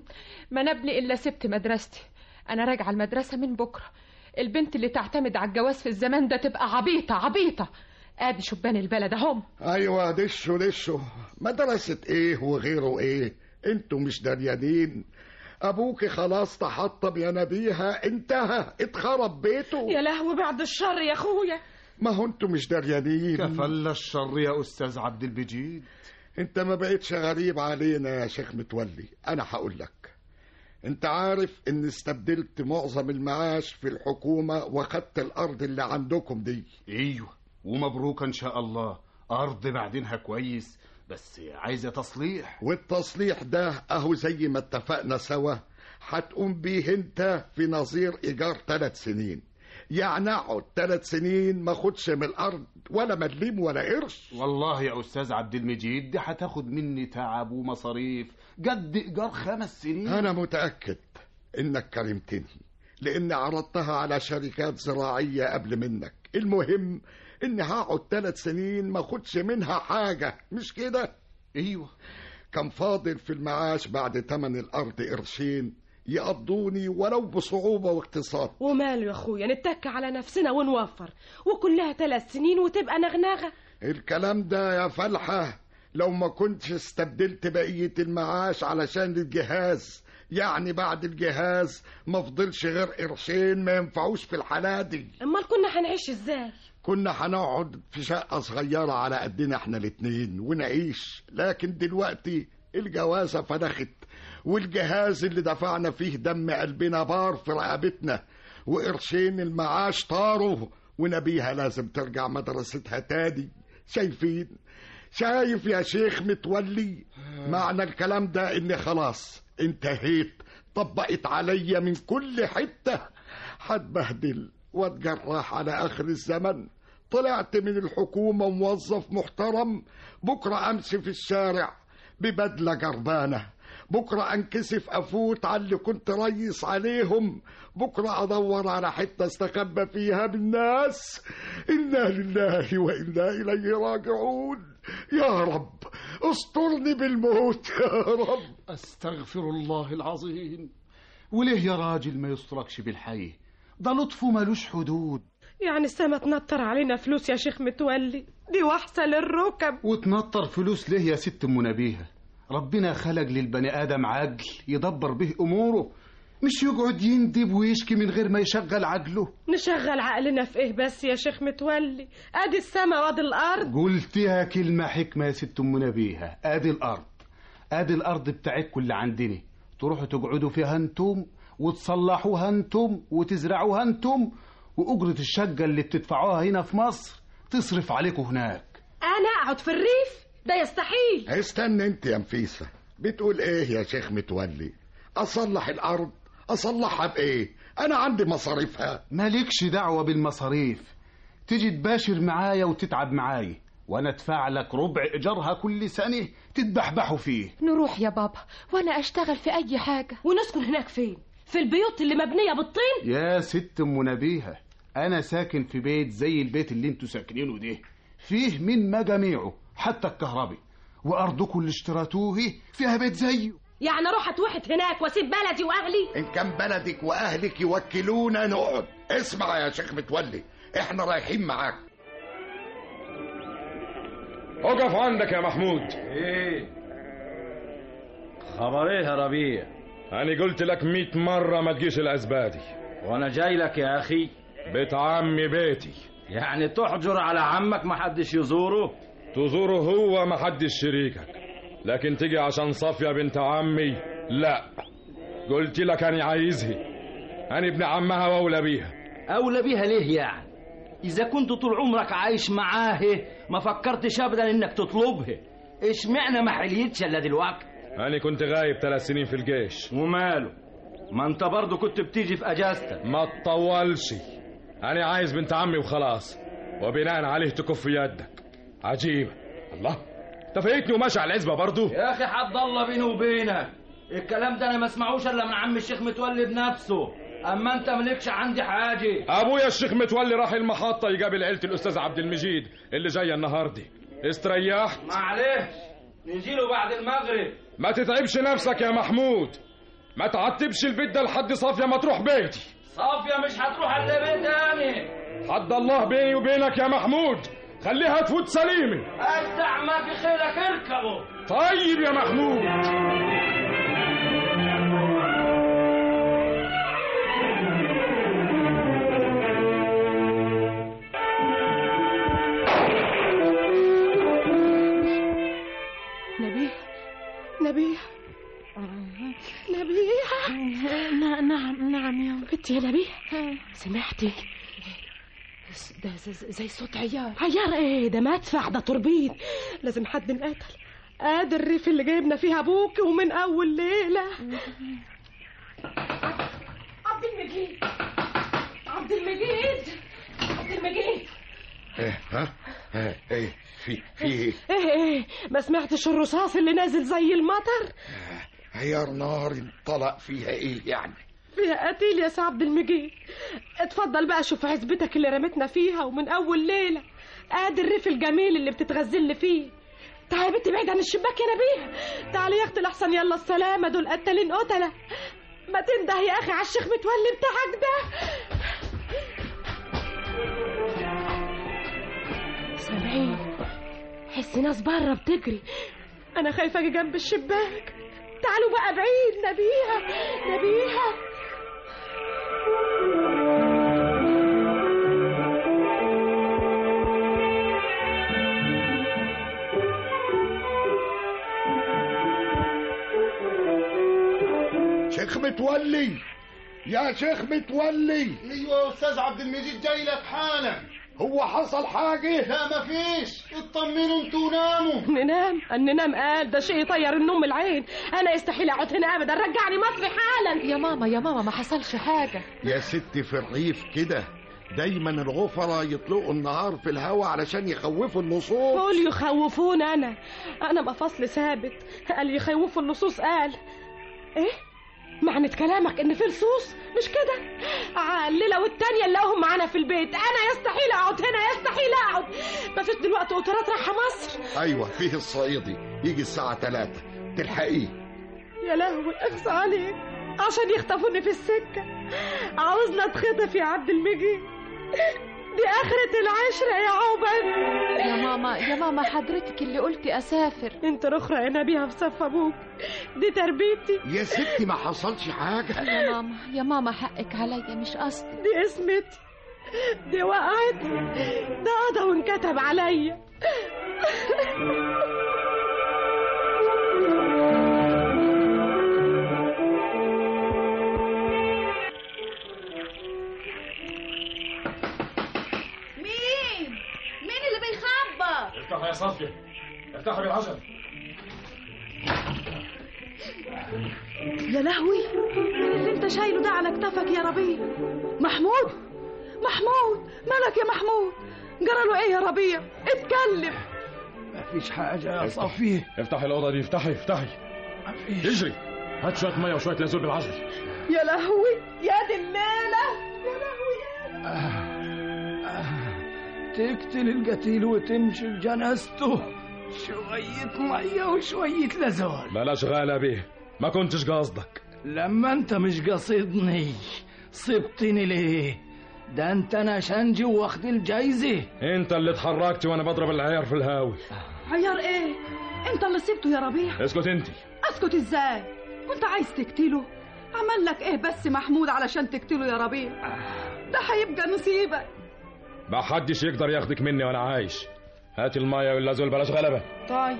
ما نبني إلا سبت مدرستي أنا راجعة المدرسة من بكرة البنت اللي تعتمد على الجواز في الزمان ده تبقى عبيطة عبيطة ادي شبان البلد اهم ايوه دشوا دشوا مدرسة ايه وغيره ايه انتوا مش دريانين ابوك خلاص تحطم يا نبيها انتهى اتخرب بيته يا لهوي بعد الشر يا اخويا ما هو انتوا مش دريانين كفل الشر يا أستاذ عبد المجيد انت ما بقتش غريب علينا يا شيخ متولي انا هقول لك انت عارف ان استبدلت معظم المعاش في الحكومة واخدت الارض اللي عندكم دي ايوه ومبروك ان شاء الله ارض بعدينها كويس بس عايزه تصليح والتصليح ده اهو زي ما اتفقنا سوا هتقوم بيه انت في نظير ايجار ثلاث سنين يعني اقعد ثلاث سنين ما اخدش من الارض ولا مليم ولا قرش والله يا استاذ عبد المجيد دي هتاخد مني تعب ومصاريف قد ايجار خمس سنين انا متاكد انك كرمتني لان عرضتها على شركات زراعيه قبل منك المهم اني هقعد ثلاث سنين ما اخدش منها حاجه مش كده ايوه كان فاضل في المعاش بعد تمن الارض قرشين يقضوني ولو بصعوبه واقتصاد وماله يا اخويا نتك على نفسنا ونوفر وكلها ثلاث سنين وتبقى نغنغه الكلام ده يا فلحه لو ما كنتش استبدلت بقيه المعاش علشان الجهاز يعني بعد الجهاز ما فضلش غير قرشين ما ينفعوش في الحالة دي امال كنا هنعيش ازاي كنا هنقعد في شقة صغيرة على قدنا احنا الاتنين ونعيش لكن دلوقتي الجوازة فنخت والجهاز اللي دفعنا فيه دم قلبنا بار في رقبتنا وقرشين المعاش طاروا ونبيها لازم ترجع مدرستها تاني شايفين شايف يا شيخ متولي معنى الكلام ده ان خلاص انتهيت طبقت عليا من كل حتة هتبهدل واتجرح على اخر الزمن طلعت من الحكومة موظف محترم بكرة أمشي في الشارع ببدلة جربانة بكرة أنكسف أفوت على اللي كنت ريس عليهم بكرة أدور على حتة استخبى فيها بالناس إنا لله وإنا إليه راجعون يا رب استرني بالموت يا رب استغفر الله العظيم وليه يا راجل ما يستركش بالحي ده لطفه ملوش حدود يعني السما تنطر علينا فلوس يا شيخ متولي دي وحشة للركب وتنطر فلوس ليه يا ست ام نبيهه ربنا خلق للبني ادم عقل يدبر به اموره مش يقعد يندب ويشكي من غير ما يشغل عقله نشغل عقلنا في ايه بس يا شيخ متولي ادي السما وادي الارض قلتها كلمة حكمة يا ست ام نبيهة ادي الارض ادي الارض بتاعتكم اللي عندنا تروحوا تقعدوا فيها انتم وتصلحوها انتم وتزرعوها انتم واجرة الشقة اللي بتدفعوها هنا في مصر تصرف عليكم هناك انا اقعد في الريف ده يستحيل استنى انت يا نفيسة بتقول ايه يا شيخ متولي اصلح الارض اصلحها بايه انا عندي مصاريفها مالكش دعوة بالمصاريف تيجي تباشر معايا وتتعب معايا وانا ادفع لك ربع ايجارها كل سنة تتبحبحوا فيه نروح يا بابا وانا اشتغل في اي حاجة ونسكن هناك فين في البيوت اللي مبنية بالطين يا ست ام نبيهة انا ساكن في بيت زي البيت اللي انتوا ساكنينه ده فيه من مجاميعه حتى الكهربي وارضكم اللي اشتريتوه فيها بيت زيه يعني اروح اتوحد هناك واسيب بلدي واهلي ان كان بلدك واهلك يوكلونا نقعد اسمع يا شيخ متولي احنا رايحين معاك اقف عندك يا محمود ايه خبر ايه يا ربيع انا قلت لك مئة مرة ما تجيش الازبادي وانا جاي لك يا اخي بيت عمي بيتي يعني تحجر على عمك ما حدش يزوره تزوره هو ما حدش شريكك لكن تيجي عشان صافية بنت عمي لا قلت لك انا عايزها انا ابن عمها واولى بيها اولى بيها ليه يعني اذا كنت طول عمرك عايش معاه ما فكرتش ابدا انك تطلبها اشمعنى ما حليتش الا دلوقتي انا كنت غايب ثلاث سنين في الجيش وماله ما انت برضه كنت بتيجي في اجازتك ما تطولش انا عايز بنت عمي وخلاص وبناء عليه تكف يدك عجيب الله انت فايتني وماشي على العزبه برضه يا اخي حد الله بيني وبينك الكلام ده انا ما اسمعوش الا من عم الشيخ متولي بنفسه اما انت مالكش عندي حاجه ابويا الشيخ متولي راح المحطه يقابل عيله الاستاذ عبد المجيد اللي جايه النهارده استريحت معلش نجيله بعد المغرب ما تتعبش نفسك يا محمود ما تعتبش البيت ده لحد صافيه ما تروح بيتي صافيه مش هتروح الا بيت تاني حد الله بيني وبينك يا محمود خليها تفوت سليمه اجدع ما في خيرك اركبه طيب يا محمود نبيه نبيه نبيه نعم نعم يا بنتي يا نبيه سمعتي ده زي صوت عيار عيار ايه ده مدفع ده توربيد لازم حد انقتل ادي الريف اللي جايبنا فيها ابوك ومن اول ليله عبد المجيد عبد المجيد عبد المجيد ايه ها ها ايه في في ايه ايه ايه ما سمعتش الرصاص اللي نازل زي المطر عيار نار انطلق فيها ايه يعني فيها قتيل يا سي عبد المجيد اتفضل بقى شوف عزبتك اللي رمتنا فيها ومن اول ليله ادي الريف الجميل اللي بتتغزل فيه تعالي يا بنتي بعيد عن الشباك يا نبيه تعالي يا اختي الاحسن يلا السلامه دول قتالين قتله ما تنده يا اخي على الشيخ متولي بتاعك ده سامعين حس ناس بره بتجري انا خايفه اجي جنب الشباك تعالوا بقى بعيد نبيها نبيها شيخ متولي يا شيخ متولي ايوه يا استاذ عبد المجيد جاي لك حالا هو حصل حاجه لا مفيش اطمنوا انتوا وناموا ننام ننام قال ده شيء يطير النوم من العين انا يستحيل اقعد هنا ابدا رجعني مصر حالا يا ماما يا ماما ما حصلش حاجه يا ستي في الريف كده دايما الغفرة يطلقوا النهار في الهوا علشان يخوفوا اللصوص قول يخوفون انا انا مفصل ثابت قال يخوفوا اللصوص قال ايه معنى كلامك ان في لصوص مش كده الليله والتانيه نلاقوهم معانا في البيت انا يستحيل اقعد هنا يستحيل اقعد مفيش دلوقتي قطارات رايحه مصر ايوه فيه الصعيدي يجي الساعة 3 تلحقيه يا لهوي اخصى عليك عشان يخطفوني في السكه عاوزنا اتخطف يا عبد المجيد دي اخرة العشرة يا عقبة يا ماما يا ماما حضرتك اللي قلتي اسافر انت رخرة انا بيها في صف ابوك دي تربيتي يا ستي ما حصلش حاجة يا ماما يا ماما حقك عليا مش قصدي دي اسمتي دي وقعتي ده قضى وانكتب عليا مين مين اللي بيخبط افتحوا يا صافية افتحوا بالعجل يا لهوي مين اللي انت شايله ده على كتفك يا ربيع محمود محمود مالك يا محمود جرى له ايه يا ربيع اتكلم مفيش حاجة يا صفيه افتحي الأوضة دي افتحي افتحي اجري هات شوية مية وشوية لازول بالعجل يا لهوي يا دي الليلة يا لهوي تقتل القتيل وتمشي بجنازته شوية مية وشوية لزول بلاش غالة بيه ما كنتش قصدك لما انت مش قصدني صبتني ليه ده انت نشنجي واخد الجايزة انت اللي اتحركت وانا بضرب العيار في الهاوي عيار ايه انت اللي سبته يا ربيع اسكت انت اسكت ازاي كنت عايز تقتله عمل لك ايه بس محمود علشان تقتله يا ربيع ده هيبقى نصيبك ما حدش يقدر ياخدك مني وانا عايش هات المية واللازول بلاش غلبة طيب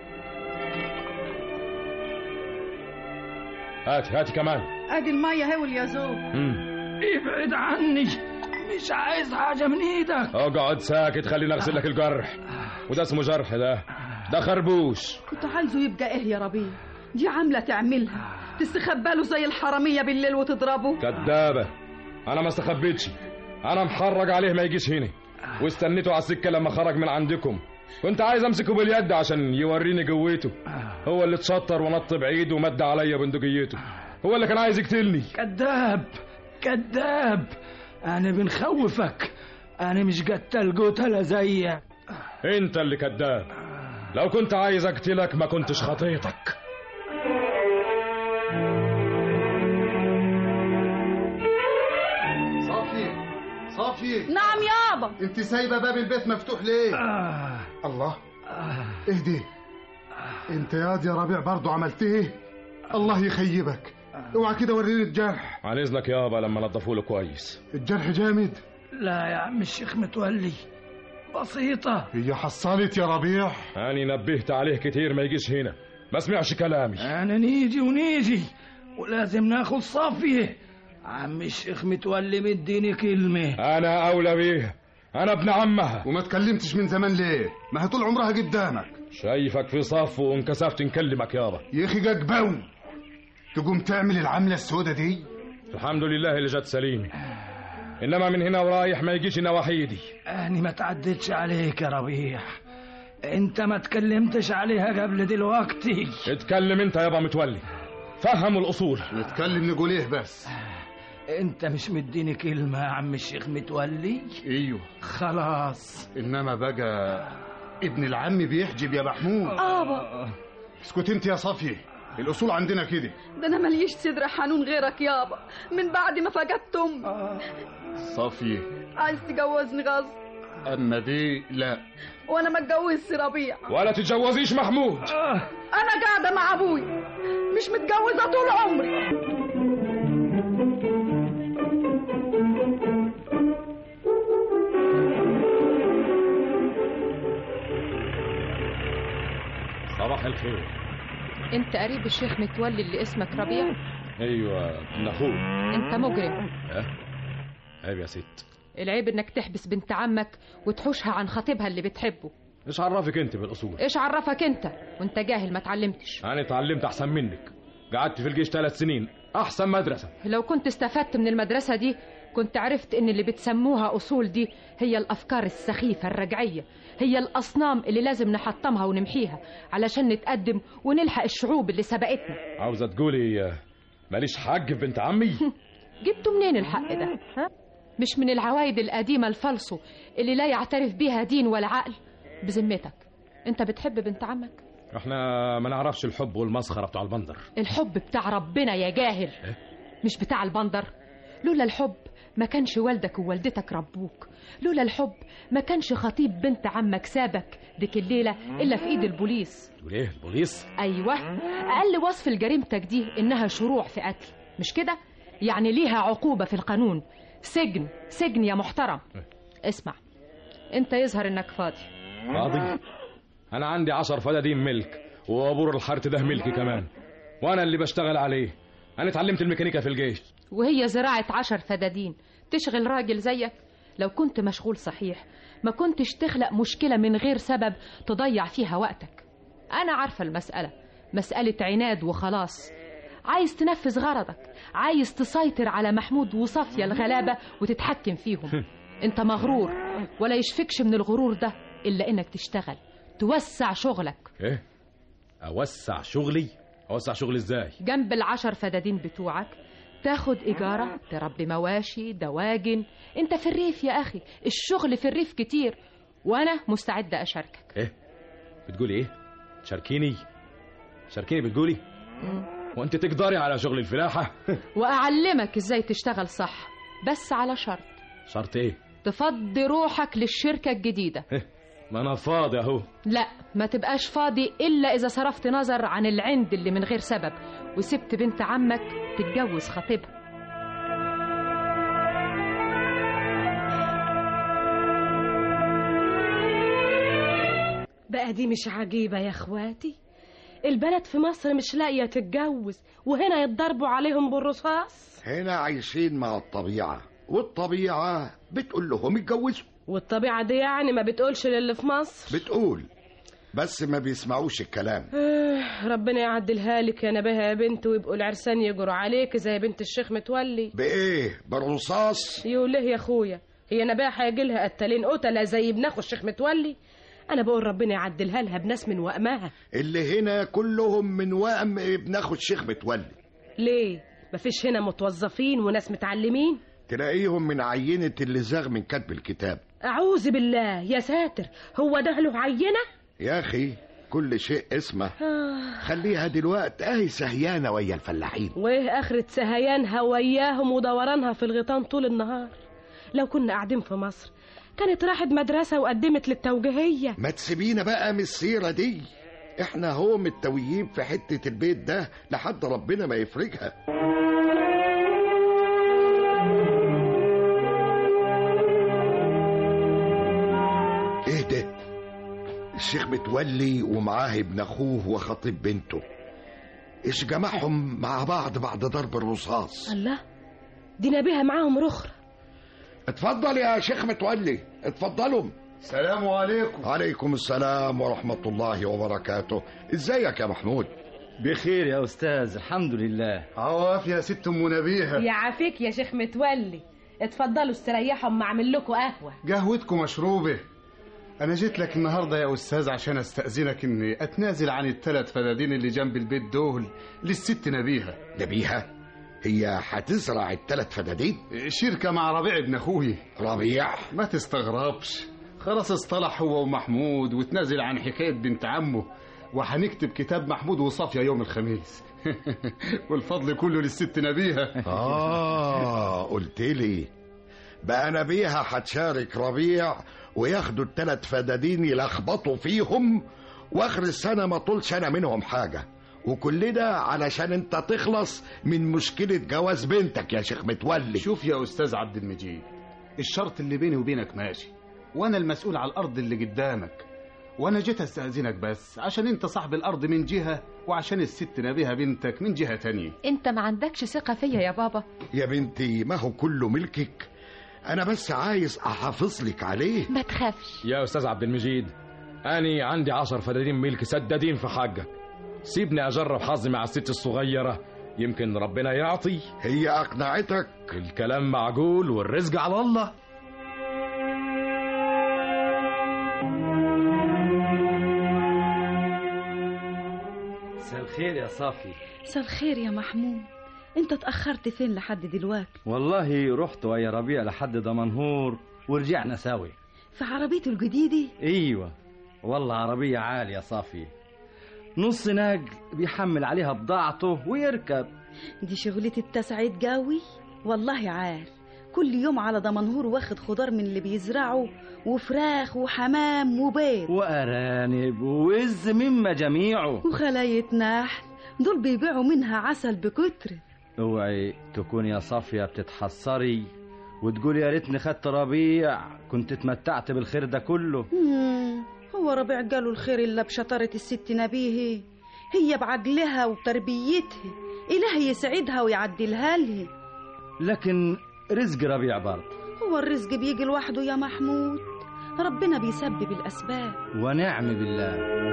هاتي هاتي كمان ادي المية هي واليازون مم. ابعد عني مش عايز حاجة من ايدك اقعد ساكت خليني اغسل لك الجرح وده اسمه جرح ده ده خربوش كنت عايزه يبقى ايه يا ربيع دي عاملة تعملها تستخبى له زي الحرامية بالليل وتضربه كدابة انا ما استخبيتش انا محرج عليه ما يجيش هنا واستنيته على السكة لما خرج من عندكم كنت عايز امسكه باليد عشان يوريني قوته هو اللي اتشطر ونط بعيد ومد عليا بندقيته هو اللي كان عايز يقتلني كذاب كذاب انا بنخوفك انا مش قتل قتلة زيك انت اللي كذاب لو كنت عايز اقتلك ما كنتش خطيتك صافي صافي نعم يابا انت سايبه باب البيت مفتوح ليه آه. الله اهدي انت يا دي يا ربيع برضه عملت ايه الله يخيبك اوعى كده وريني الجرح عن اذنك يابا لما نضفوا له كويس الجرح جامد لا يا عم الشيخ متولي بسيطة هي حصلت يا ربيع أنا نبهت عليه كتير ما يجيش هنا ما سمعش كلامي أنا نيجي ونيجي ولازم ناخد صافية عم الشيخ متولي مديني كلمة أنا أولى بيه أنا ابن عمها وما تكلمتش من زمان ليه ما هي طول عمرها قدامك شايفك في صف وانكسفت نكلمك يابا يا اخي جاكبو تقوم تعمل العملة السودة دي الحمد لله اللي جت سليمة إنما من هنا ورايح ما يجيش هنا وحيدي أنا ما تعدتش عليك يا ربيع أنت ما تكلمتش عليها قبل دلوقتي اتكلم أنت يابا متولي فهم الأصول نتكلم نقول إيه بس أنت مش مديني كلمة يا عم الشيخ متولي ايوه خلاص انما بقى ابن العم بيحجب يا محمود ابا اسكت انت يا صافية الاصول عندنا كده ده انا ماليش صدر حنون غيرك يابا من بعد ما فقدت امي صافية عايز تجوزني غصب اما دي لا وانا ما اتجوزش ربيع ولا تتجوزيش محمود انا قاعده مع ابوي مش متجوزه طول عمري صباح الخير انت قريب الشيخ متولي اللي اسمك ربيع ايوه ابن اخوك انت مجرم اه عيب يا ست العيب انك تحبس بنت عمك وتحوشها عن خطيبها اللي بتحبه ايش عرفك انت بالاصول ايش عرفك انت وانت جاهل ما اتعلمتش انا اتعلمت احسن منك قعدت في الجيش ثلاث سنين احسن مدرسه لو كنت استفدت من المدرسة دي كنت عرفت ان اللي بتسموها اصول دي هي الافكار السخيفه الرجعيه هي الاصنام اللي لازم نحطمها ونمحيها علشان نتقدم ونلحق الشعوب اللي سبقتنا عاوزة تقولي آه، ماليش حق في بنت عمي جبتوا منين الحق ده ها؟ مش من العوايد القديمه الفالصو اللي لا يعترف بيها دين ولا عقل بذمتك انت بتحب بنت عمك احنا ما نعرفش الحب والمسخرة بتوع البندر الحب بتاع ربنا يا جاهل إيه؟ مش بتاع البندر لولا الحب ما كانش والدك ووالدتك ربوك لولا الحب ما كانش خطيب بنت عمك سابك ديك الليلة إلا في إيد البوليس تقول ايه البوليس أيوة أقل وصف لجريمتك دي إنها شروع في قتل مش كده يعني ليها عقوبة في القانون سجن سجن يا محترم اسمع انت يظهر انك فاضي فاضي انا عندي عشر فدادين ملك وابور الحارت ده ملكي كمان وانا اللي بشتغل عليه انا اتعلمت الميكانيكا في الجيش وهي زراعة عشر فدادين تشغل راجل زيك لو كنت مشغول صحيح ما كنتش تخلق مشكلة من غير سبب تضيع فيها وقتك أنا عارفة المسألة مسألة عناد وخلاص عايز تنفذ غرضك عايز تسيطر على محمود وصفية الغلابة وتتحكم فيهم انت مغرور ولا يشفكش من الغرور ده إلا إنك تشتغل توسع شغلك ايه اوسع شغلي اوسع شغلي ازاي جنب العشر فدادين بتوعك تاخد إيجارة تربي مواشي دواجن انت في الريف يا أخي الشغل في الريف كتير وأنا مستعدة أشاركك ايه بتقولي ايه شاركيني شاركيني بتقولي وانت تقدري على شغل الفلاحة وأعلمك إزاي تشتغل صح بس على شرط شرط ايه تفضي روحك للشركة الجديدة ما انا فاضي اهو لا ما تبقاش فاضي إلا إذا صرفت نظر عن العند اللي من غير سبب وسبت بنت عمك تتجوز خطيبها بقى دي مش عجيبة يا اخواتي البلد في مصر مش لاقية تتجوز وهنا يتضربوا عليهم بالرصاص هنا عايشين مع الطبيعة والطبيعة بتقول لهم اتجوزوا والطبيعة دي يعني ما بتقولش للي في مصر بتقول بس ما بيسمعوش الكلام آه، ربنا يعدلها لك يا نباهة يا بنت ويبقوا العرسان يجروا عليك زي بنت الشيخ متولي بإيه بالرصاص يقول له يا اخويا هي نباهة هيجي لها قتالين قتلة زي ابن اخو الشيخ متولي انا بقول ربنا يعدلها لها بناس من وقمها اللي هنا كلهم من وقم ابن اخو الشيخ متولي ليه مفيش هنا متوظفين وناس متعلمين تلاقيهم من عينة اللي زاغ من كتب الكتاب اعوذ بالله يا ساتر هو ده له عينة يا أخي كل شيء اسمه آه. خليها دلوقتي اهي سهيانة ويا الفلاحين وايه اخرة سهيانها وياهم ودورانها في الغيطان طول النهار لو كنا قاعدين في مصر كانت راحت مدرسة وقدمت للتوجيهية ما تسيبينا بقى من السيرة دي احنا هو متويين في حتة البيت ده لحد ربنا ما يفرجها ايه ده الشيخ متولي ومعاه ابن اخوه وخطيب بنته ايش جمعهم مع بعض بعد ضرب الرصاص الله دي نبيها معاهم رخرة اتفضل يا شيخ متولي اتفضلوا السلام عليكم عليكم السلام ورحمة الله وبركاته ازيك يا محمود بخير يا أستاذ الحمد لله عواف يا ست ام نبيهة يا عافيك يا شيخ متولي اتفضلوا استريحوا اما اعمل لكم قهوة قهوتكم مشروبة أنا جيت لك النهاردة يا أستاذ عشان أستأذنك إني أتنازل عن الثلاث فدادين اللي جنب البيت دول للست نبيهة نبيهة هي هتزرع الثلاث فدادين شركة مع ربيع ابن أخوي ربيع ما تستغربش خلاص اصطلح هو ومحمود وتنازل عن حكاية بنت عمه وهنكتب كتاب محمود وصافية يوم الخميس والفضل كله للست نبيهة آه قلت لي بقى نبيهة هتشارك ربيع وياخدوا الثلاث فدادين يلخبطوا فيهم واخر السنة ما طولش أنا منهم حاجة وكل ده علشان انت تخلص من مشكلة جواز بنتك يا شيخ متولي شوف يا أستاذ عبد المجيد الشرط اللي بيني وبينك ماشي وأنا المسؤول على الأرض اللي قدامك وأنا جيت أستأذنك بس عشان أنت صاحب الأرض من جهة وعشان الست نبيها بنتك من جهة تانية انت ما عندكش ثقة فيا يا بابا يا بنتي ما هو كله ملكك أنا بس عايز أحافظ لك عليه ما تخافش يا استاذ عبد المجيد اني عندي عشر فدادين ملك سدادين في حقك سيبني اجرب حظي مع الست الصغيره يمكن ربنا يعطي هي اقنعتك الكلام معقول والرزق على الله مساء الخير يا صافي مساء الخير يا محمود انت اتأخرت فين لحد دلوقتي والله رحت ويا ربيع لحد دمنهور ورجعنا سوا في عربيته الجديدة ايوه والله عربية عالية يا صافي نص ناقل بيحمل عليها بضاعته ويركب دي شغلتي التسعيد جاوي والله عال كل يوم على دمنهور واخد خضار من اللي بيزرعه وفراخ وحمام وبيض وأرانب ووز مما جميعه وخلاية نحل دول بيبيعوا منها عسل بكتر اوعي تكون يا صافية بتتحسري وتقول يا ريتني خدت ربيع كنت اتمتعت بالخير ده كله مم، هو ربيع قالوا الخير إلا بشطارة الست نبيه هي بعقلها وتربيتها إله يسعدها ويعدلها لها لكن رزق ربيع برضه هو الرزق بيجي لوحده يا محمود ربنا بيسبب الأسباب ونعم بالله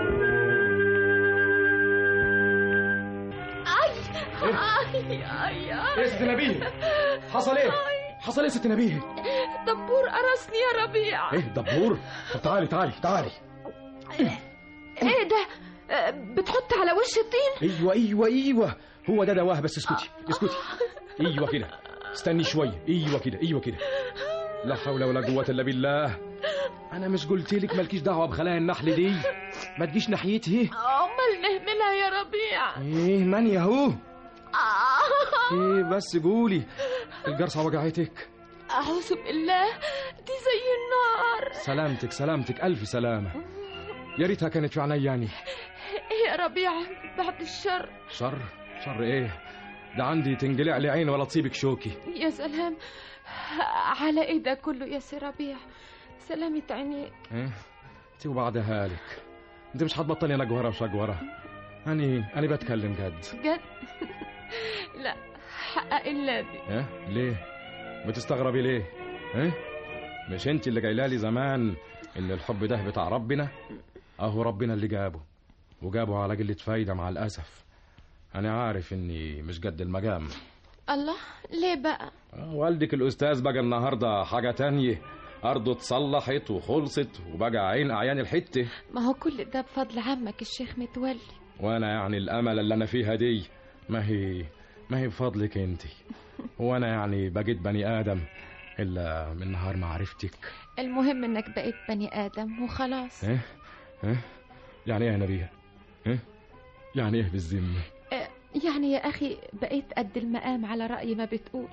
اي اي اي ايه يا ست نبيه حصل ايه حصل ايه يا ست نبيه دبور قرصني يا ربيع ايه دبور طب تعالي تعالي تعالي ايه ده آه، بتحط على وش الطين ايوه ايوه ايوه هو ده دواه بس اسكتي اسكتي ايوه كده استني شويه ايوه كده ايوه كده لا حول ولا قوه الا بالله انا مش قلت لك مالكيش دعوه بخلايا النحل دي ما تجيش ناحيتي امال نهملها يا ربيع ايه من ياهو آه. ايه بس قولي الجرسه وجعتك اعوذ بالله دي زي النار سلامتك سلامتك الف سلامه يا ريتها كانت في عينياني ايه يا ربيع بعد الشر شر شر ايه ده عندي تنجلع لي عين ولا تصيبك شوكي يا سلام على ايه ده كله يا سي ربيع سلامة عيني ايه انت وبعدها لك انت مش هتبطلي نجوره وشجوره اني انا بتكلم جد جد لا حقق الا دي ايه ليه بتستغربي ليه ايه مش انت اللي قايله لي زمان ان الحب ده بتاع ربنا اهو ربنا اللي جابه وجابه على قله فايده مع الاسف انا عارف اني مش قد المقام الله ليه بقى آه، والدك الاستاذ بقى النهارده حاجه تانية ارضه اتصلحت وخلصت وبقى عين اعيان الحته ما هو كل ده بفضل عمك الشيخ متولي وانا يعني الامل اللي انا فيها دي ما هي ما هي بفضلك انت وانا يعني بقيت بني ادم الا من نهار ما عرفتك المهم انك بقيت بني ادم وخلاص ايه ايه يعني ايه يا نبيه ايه يعني ايه بالذمه آه، يعني يا اخي بقيت قد المقام على رأي ما بتقول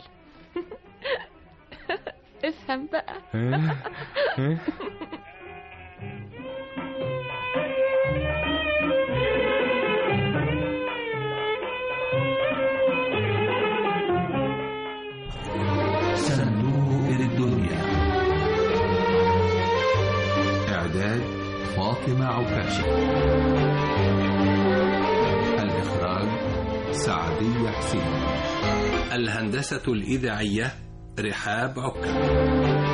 افهم بقى ايه ايه صندوق الدنيا إعداد فاطمة عكاشة الإخراج سعدية حسين الهندسة الإذاعية رحاب عكا